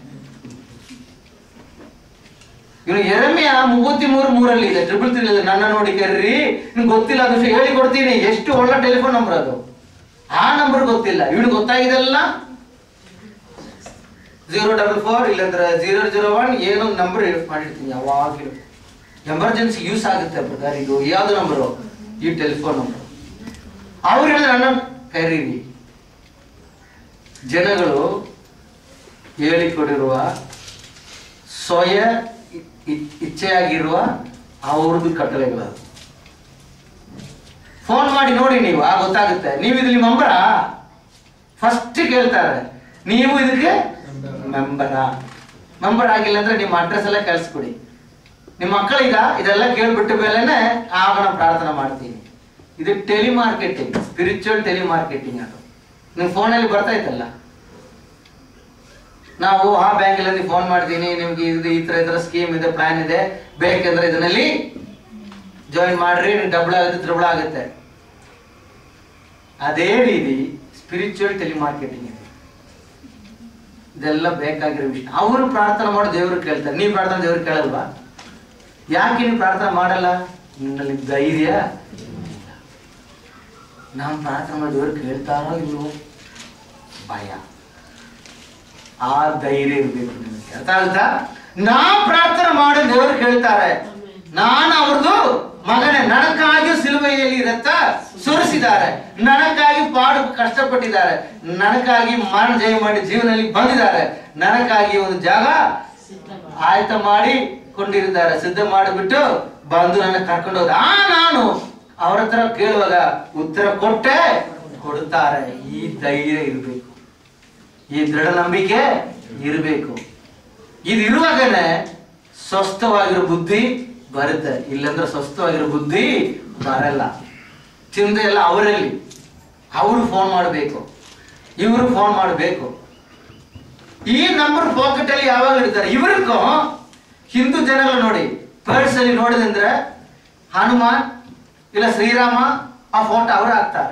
ಇವನು ಎರಮೆಯ ಮೂವತ್ತಿ ಮೂರು ಮೂರಲ್ಲಿ ಇದೆ ಟ್ರಿಬಲ್ ತ್ರೀ ಇದೆ ನನ್ನ ನೋಡಿ ಕರ್ರಿ ನಿಮ್ಗೆ ಗೊತ್ತಿಲ್ಲ ಅದು ಹೇಳಿ ಕೊಡ್ತೀನಿ ಎಷ್ಟು ಒಳ್ಳೆ ಟೆಲಿಫೋನ್ ನಂಬರ್ ಅದು ಆ ನಂಬರ್ ಗೊತ್ತಿಲ್ಲ ಇವನು ಗೊತ್ತಾಗಿದೆಲ್ಲ ಜೀರೋ ಡಬಲ್ ಫೋರ್ ಇಲ್ಲಾಂದ್ರೆ ಜೀರೋ ಜೀರೋ ಒನ್ ಏನೋ ನಂಬರ್ ಮಾಡಿರ್ತೀನಿ ಯಾವಾಗಲೂ ಎಮರ್ಜೆನ್ಸಿ ಯೂಸ್ ಆಗುತ್ತೆ ಪ್ರಕಾರ ಇದು ಯಾವ್ದು ನಂಬರು ಈ ಟೆಲಿಫೋನ್ ನಂಬರ್ ಅವ್ರು ಹೇಳಿದ್ರೆ ನನ್ನ ಕರೀರಿ ಜನಗಳು ಹೇಳಿಕೊಡಿರುವ ಸ್ವಯ ಇ- ಇ- ಇಚ್ಛೆಯಾಗಿರುವ ಅವ್ರದ್ದು ಕಟ್ಟಳೆಗಳು ಫೋನ್ ಮಾಡಿ ನೋಡಿ ನೀವು ಆ ಗೊತ್ತಾಗುತ್ತೆ ನೀವು ಇದ್ರಲ್ಲಿ ಮೆಂಬರಾ ಫಸ್ಟ್ ಕೇಳ್ತಾರೆ ನೀವು ಇದಕ್ಕೆ ಮೆಂಬರಾ ಮೆಂಬರ್ ಆಗಿಲ್ಲ ಅಂದ್ರೆ ನಿಮ್ಮ ಅಡ್ರೆಸ್ ಎಲ್ಲ ಕಳಿಸ್ಕೊಡಿ ನಿಮ್ಮ ಮಕ್ಕಳೀಗ ಇದೆಲ್ಲ ಕೇಳ್ಬಿಟ್ಟ ಮೇಲೆನೆ ಆಗ ನಾನು ಪ್ರಾರ್ಥನೆ ಮಾಡ್ತೀನಿ ಇದು ಟೆಲಿಮಾರ್ಕೆಟಿಂಗ್ ಸ್ಪಿರಿಚುವಲ್ ಟೆಲಿಮಾರ್ಕೆಟಿಂಗ್ ಅದು ನಿಮ್ಮ ಫೋನಲ್ಲಿ ಬರ್ತಾ ಇತ್ತಲ್ಲ ನಾವು ಆ ಬ್ಯಾಂಕಲ್ಲಿ ಫೋನ್ ಮಾಡ್ತೀನಿ ನಿಮ್ಗೆ ಇದು ಈ ತರ ಈ ತರ ಸ್ಕೀಮ್ ಇದೆ ಪ್ಲಾನ್ ಇದೆ ಬೇಕಂದ್ರೆ ಇದರಲ್ಲಿ ಜಾಯಿನ್ ಮಾಡ್ರಿ ಡಬಲ್ ಆಗುತ್ತೆ ತ್ರಿಬಲ್ ಆಗುತ್ತೆ ಅದೇ ರೀತಿ ಸ್ಪಿರಿಚುವಲ್ ಟೆಲಿಮಾರ್ಕೆಟಿಂಗ್ ಇದೆ ಇದೆಲ್ಲ ಬೇಕಾಗಿರೋ ವಿಷಯ ಅವರು ಪ್ರಾರ್ಥನೆ ಮಾಡಿ ದೇವರು ಕೇಳ್ತಾರೆ ನೀವು ಪ್ರಾರ್ಥನೆ ದೇವ್ರು ಕೇಳಲ್ವಾ ಯಾಕೆ ನೀವು ಪ್ರಾರ್ಥನೆ ಮಾಡಲ್ಲ ನಿನ್ನಲ್ಲಿ ಧೈರ್ಯ ನಾವು ಪ್ರಾರ್ಥನೆ ಮಾಡಿ ದೇವ್ರು ಕೇಳ್ತಾರೋ ಇಲ್ವೋ ಭಯ ಆ ಧೈರ್ಯ ಇರ್ಬೇಕು ನಿಮಗೆ ಅರ್ಥ ಆಗುತ್ತಾ ನಾ ಪ್ರಾರ್ಥನೆ ಮಾಡಿ ದೇವರು ಕೇಳ್ತಾರೆ ನಾನು ಅವ್ರದ್ದು ಮಗನೇ ನನಗಾಗಿ ಸಿಲುಬೆಯಲ್ಲಿ ರಕ್ತ ಸುರಿಸಿದ್ದಾರೆ ನನಗಾಗಿ ಪಾಡು ಕಷ್ಟಪಟ್ಟಿದ್ದಾರೆ ನನಗಾಗಿ ಮರಣ ಜಯ ಮಾಡಿ ಜೀವನದಲ್ಲಿ ಬಂದಿದ್ದಾರೆ ನನಗಾಗಿ ಒಂದು ಜಾಗ ಆಯ್ತ ಮಾಡಿ ಕೊಂಡಿರಿದ್ದಾರೆ ಸಿದ್ಧ ಮಾಡಿಬಿಟ್ಟು ಬಂದು ನನ್ನ ಕರ್ಕೊಂಡು ಹೋದ ಆ ನಾನು ಅವ್ರ ಹತ್ರ ಕೇಳುವಾಗ ಉತ್ತರ ಕೊಟ್ಟೆ ಕೊಡುತ್ತಾರೆ ಈ ಧೈರ್ಯ ಇರಬೇಕು ಈ ದೃಢ ನಂಬಿಕೆ ಇರಬೇಕು ಇದು ಇರುವಾಗನೇ ಸ್ವಸ್ಥವಾಗಿರೋ ಬುದ್ಧಿ ಬರುತ್ತೆ ಇಲ್ಲಂದ್ರೆ ಸ್ವಸ್ಥವಾಗಿರೋ ಬುದ್ಧಿ ಬರಲ್ಲ ಚಿಂತೆ ಎಲ್ಲ ಅವರಲ್ಲಿ ಅವರು ಫೋನ್ ಮಾಡಬೇಕು ಇವರು ಫೋನ್ ಮಾಡಬೇಕು ಈ ನಂಬರ್ ಪಾಕೆಟ್ ಅಲ್ಲಿ ಯಾವಾಗ ಇರ್ತಾರೆ ಇವ್ರಿಗೂ ಹಿಂದೂ ಜನಗಳು ನೋಡಿ ಪರ್ಸ್ ಅಲ್ಲಿ ನೋಡಿದಂದ್ರೆ ಹನುಮಾನ್ ಇಲ್ಲ ಶ್ರೀರಾಮ ಆ ಫೋಟೋ ಅವರು ಹಾಕ್ತಾರೆ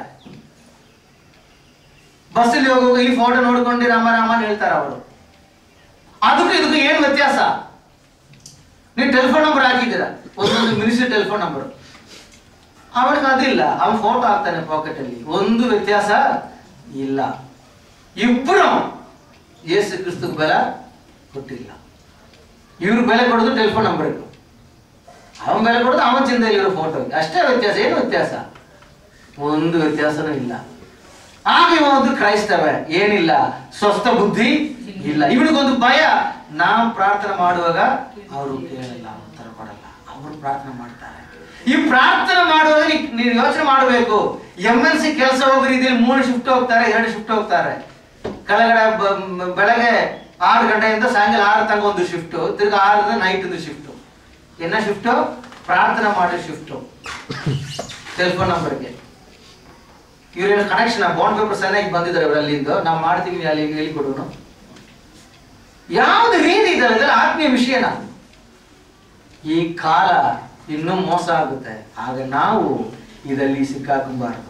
ಬಸ್ಸಲ್ಲಿ ಹೋಗುವಾಗ ಈ ಫೋಟೋ ನೋಡ್ಕೊಂಡು ರಾಮ ರಾಮ ಅಂತ ಹೇಳ್ತಾರೆ ಅವರು ಅದಕ್ಕೂ ಇದಕ್ಕೂ ಏನ್ ವ್ಯತ್ಯಾಸ ನೀವು ಟೆಲಿಫೋನ್ ನಂಬರ್ ಹಾಕಿದ್ದೀರಾ ಒಂದೊಂದು ಮಿನಿಸ್ಟ್ರಿ ಟೆಲಿಫೋನ್ ನಂಬರ್ ಅವನಿಗೆ ಅದಿಲ್ಲ ಅವನ್ ಫೋಟೋ ಹಾಕ್ತಾನೆ ಪಾಕೆಟ್ ಅಲ್ಲಿ ಒಂದು ವ್ಯತ್ಯಾಸ ಇಲ್ಲ ಇಬ್ರು ಯೇಸು ಕ್ರಿಸ್ತಕ್ಕೆ ಬೆಲೆ ಕೊಟ್ಟಿಲ್ಲ ಇವ್ರು ಬೆಲೆ ಕೊಡೋದು ಟೆಲಿಫೋನ್ ನಂಬರ್ ಅವನ್ ಬೆಲೆ ಕೊಡೋದು ಅವನ ಚಿಂತೆಯಲ್ಲಿರೋ ಫೋಟೋ ಅಷ್ಟೇ ವ್ಯತ್ಯಾಸ ಏನು ವ್ಯತ್ಯಾಸ ಒಂದು ವ್ಯತ್ಯಾಸನೂ ಇಲ್ಲ ಆಗ ಇವ ಒಂದು ಕ್ರೈಸ್ತವ ಏನಿಲ್ಲ ಸ್ವಸ್ಥ ಬುದ್ಧಿ ಇಲ್ಲ ಇವನಿಗೊಂದು ಭಯ ನಾವು ಪ್ರಾರ್ಥನೆ ಮಾಡುವಾಗ ಅವರು ಕೇಳಲ್ಲ ಉತ್ತರ ಕೊಡಲ್ಲ ಅವರು ಪ್ರಾರ್ಥನೆ ಮಾಡ್ತಾರೆ ಈ ಪ್ರಾರ್ಥನೆ ಮಾಡುವಾಗ ನೀ- ನೀನು ಯೋಚನೆ ಮಾಡಬೇಕು ಎಂ ಎಲ್ ಸಿ ಕೆಲಸ ಹೋಗೋ ರೀತಿಯಲ್ಲಿ ಮೂರು ಶಿಫ್ಟ್ ಹೋಗ್ತಾರೆ ಎರಡು ಶಿಫ್ಟ್ ಹೋಗ್ತಾರೆ ಕೆಳಗಡೆ ಬ- ಮ- ಬೆಳಗ್ಗೆ ಆರು ಗಂಟೆಯಿಂದ ಸಾಯಂಕಾಲ ಆರು ತನಕ ಒಂದು ಶಿಫ್ಟ್ ತಿರ್ಗಿ ಆರರಿಂದ ನೈಟ್ ಒಂದು ಶಿಫ್ಟ್ ಎನ್ನ ಶಿಫ್ಟ್ ಪ್ರಾರ್ಥನೆ ಮಾಡೋ ಶಿಫ್ಟ್ ಟೆಲಿಫೋನ್ ನಂಬರ್ಗೆ ಇವ್ರೇನು ಕನೆಕ್ಷನ್ ಬಾಂಡ್ ಪೇಪರ್ ಸರಿಯಾಗಿ ಬಂದಿದ್ದಾರೆ ಇವ್ರು ಅಲ್ಲಿಂದ ನಾವು ಮಾಡ್ತೀವಿ ಅಲ್ಲಿ ಹೇಳಿಕೊಡೋನು ಯಾವ್ದು ರೀತಿ ಇದೆ ಅದೆಲ್ಲ ಆತ್ಮೀಯ ವಿಷಯನ ಈ ಕಾಲ ಇನ್ನೂ ಮೋಸ ಆಗುತ್ತೆ ಆಗ ನಾವು ಇದರಲ್ಲಿ ಸಿಕ್ಕಾಕಬಾರದು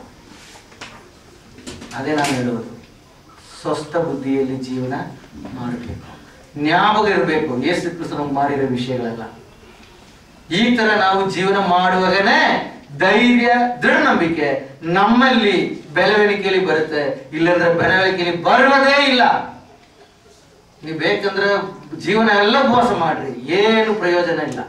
ಅದೇ ನಾನು ಹೇಳುವುದು ಸ್ವಸ್ಥ ಬುದ್ಧಿಯಲ್ಲಿ ಜೀವನ ಮಾಡಬೇಕು ಜ್ಞಾಪಕ ಇರಬೇಕು ಯೇಸು ಕ್ರಿಸ್ತ ನಮ್ಗೆ ಮಾಡಿರೋ ವಿಷಯಗಳೆಲ್ಲ ಈ ತರ ನಾವು ಜೀವನ ಮಾಡುವಾಗನೇ ಧೈರ್ಯ ದೃಢ ನಂಬಿಕೆ ನಮ್ಮಲ್ಲಿ ಬೆಳವಣಿಗೆಯಲ್ಲಿ ಬರುತ್ತೆ ಇಲ್ಲಂದ್ರೆ ಬೆಳವಣಿಗೆಯಲ್ಲಿ ಬರುವುದೇ ಇಲ್ಲ ನೀವು ಬೇಕಂದ್ರೆ ಜೀವನ ಎಲ್ಲ ಉಪವಾಸ ಮಾಡ್ರಿ ಏನು ಪ್ರಯೋಜನ ಇಲ್ಲ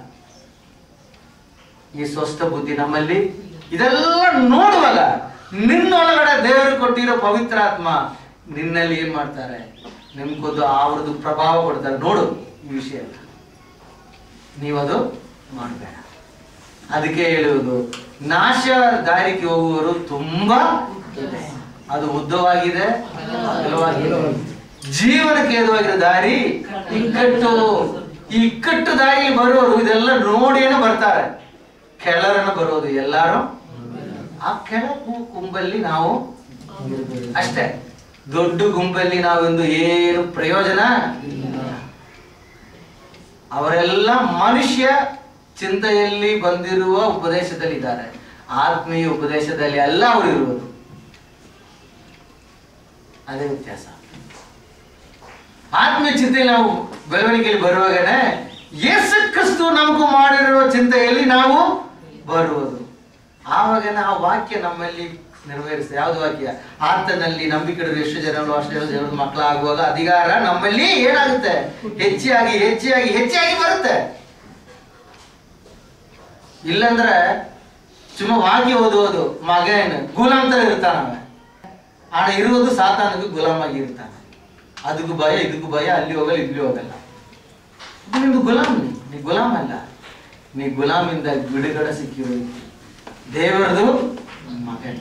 ಈ ಸ್ವಸ್ಥ ಬುದ್ಧಿ ನಮ್ಮಲ್ಲಿ ಇದೆಲ್ಲ ನೋಡುವಾಗ ನಿನ್ನೊಳಗಡೆ ದೇವರು ಕೊಟ್ಟಿರೋ ಪವಿತ್ರ ಆತ್ಮ ನಿನ್ನಲ್ಲಿ ಏನ್ ಮಾಡ್ತಾರೆ ನಿಮ್ಗೊಂದು ಅವ್ರದ್ದು ಪ್ರಭಾವ ಕೊಡ್ತಾರೆ ನೋಡು ಈ ವಿಷಯ ಎಲ್ಲ ನೀವದು ಮಾಡಬೇಡ ಅದಕ್ಕೆ ಹೇಳುವುದು ನಾಶ ದಾರಿಗೆ ಹೋಗುವವರು ತುಂಬಾ ಇದೆ ಅದು ಉದ್ದವಾಗಿದೆ ಅಗಲವಾಗಿದೆ ಜೀವನಕ್ಕೆ ಏದುವಾಗಿರೋ ದಾರಿ ಇಕ್ಕಟ್ಟು ಈ ಇಕ್ಕಟ್ಟು ದಾರಿ ಬರುವವರು ಇದೆಲ್ಲ ನೋಡಿಯೇ ಬರ್ತಾರೆ ಕೆಳರನ್ನು ಬರೋದು ಎಲ್ಲಾರು ಆ ಕೆಳ ಗು- ಗುಂಪಲ್ಲಿ ನಾವು ಇರ್ಬೇಕು. ಅಷ್ಟೇ ದೊಡ್ಡ ಗುಂಪಲ್ಲಿ ನಾವೊಂದು ಏನು ಪ್ರಯೋಜನ ಇಲ್ಲ ಅವರೆಲ್ಲ ಮನುಷ್ಯ ಚಿಂತೆಯಲ್ಲಿ ಬಂದಿರುವ ಉಪದೇಶದಲ್ಲಿ ಇದ್ದಾರೆ ಆತ್ಮೀಯ ಉಪದೇಶದಲ್ಲಿ ಎಲ್ಲ ಅವರು ಇರುವುದು ಅದೇ ವ್ಯತ್ಯಾಸ ಆತ್ಮೀಯ ಚಿಂತೆಯಲ್ಲಿ ನಾವು ಬೆಳವಣಿಗೆಯಲ್ಲಿ ಬರುವಾಗನೇ ಯೇಸು ಕ್ರಿಸ್ತು ನಮಗೂ ಮಾಡಿರುವ ಚಿಂತೆಯಲ್ಲಿ ನಾವು ಬರುವುದು ಆವಾಗ ಆ ವಾಕ್ಯ ನಮ್ಮಲ್ಲಿ ನೆರವೇರಿಸ್ತದೆ ಯಾವ್ದು ವಾಕ್ಯ ಆತನಲ್ಲಿ ನಂಬಿಕೆ ಇಡೋರು ಎಷ್ಟು ಜನರು ಅಷ್ಟು ಜನ ಜನರು ಮಕ್ಕಳಾಗುವಾಗ ಅಧಿಕಾರ ನಮ್ಮಲ್ಲಿ ಏನಾಗುತ್ತೆ ಹೆಚ್ಚಾಗಿ ಹೆಚ್ಚಾಗಿ ಹೆಚ್ಚಾಗಿ ಬರುತ್ತೆ ಇಲ್ಲಂದ್ರೆ ಸುಮ್ಮ ವಾಕ್ಯ ಓದುವುದು ಮಗನ್ ಗುಲಾಮ್ ತರ ಇರ್ತಾನ ಅವ ಹಣ ಇರುವುದು ಸಾತಾನಗೂ ಗುಲಾಮಾಗಿ ಇರ್ತಾನೆ ಅದಕ್ಕೂ ಭಯ ಇದಕ್ಕೂ ಭಯ ಅಲ್ಲಿ ಹೋಗಲ್ಲ ಇಲ್ಲಿ ಹೋಗಲ್ಲ ಇದು ನಿಮ್ದು ಗುಲಾಮ್ ನೀ ನೀ ಗುಲಾಮ್ ಅಲ್ಲ ನೀ ಗುಲಾಮಿಂದ ಬಿಡುಗಡೆ ಸಿಕ್ಕಿರೋ ದೇವರದು ಮಗನ್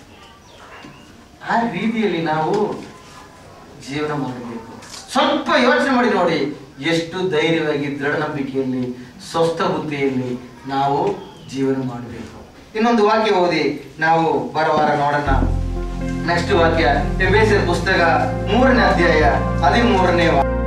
ಆ ರೀತಿಯಲ್ಲಿ ನಾವು ಜೀವನ ಮಾಡಬೇಕು ಸ್ವಲ್ಪ ಯೋಚನೆ ಮಾಡಿ ನೋಡಿ ಎಷ್ಟು ಧೈರ್ಯವಾಗಿ ದೃಢ ನಂಬಿಕೆಯಲ್ಲಿ ಸ್ವಸ್ಥ ಬುದ್ಧಿಯಲ್ಲಿ ನಾವು ಜೀವನ ಮಾಡಬೇಕು ಇನ್ನೊಂದು ವಾಕ್ಯ ಓದಿ ನಾವು ಬರವಾರ ನೋಡೋಣ ನೆಕ್ಸ್ಟ್ ವಾಕ್ಯ ಎಬೇಸರ್ ಪುಸ್ತಕ ಮೂರನೇ ಅಧ್ಯಾಯ ಹದಿಮೂರನೇ ವಾಕ್ಯ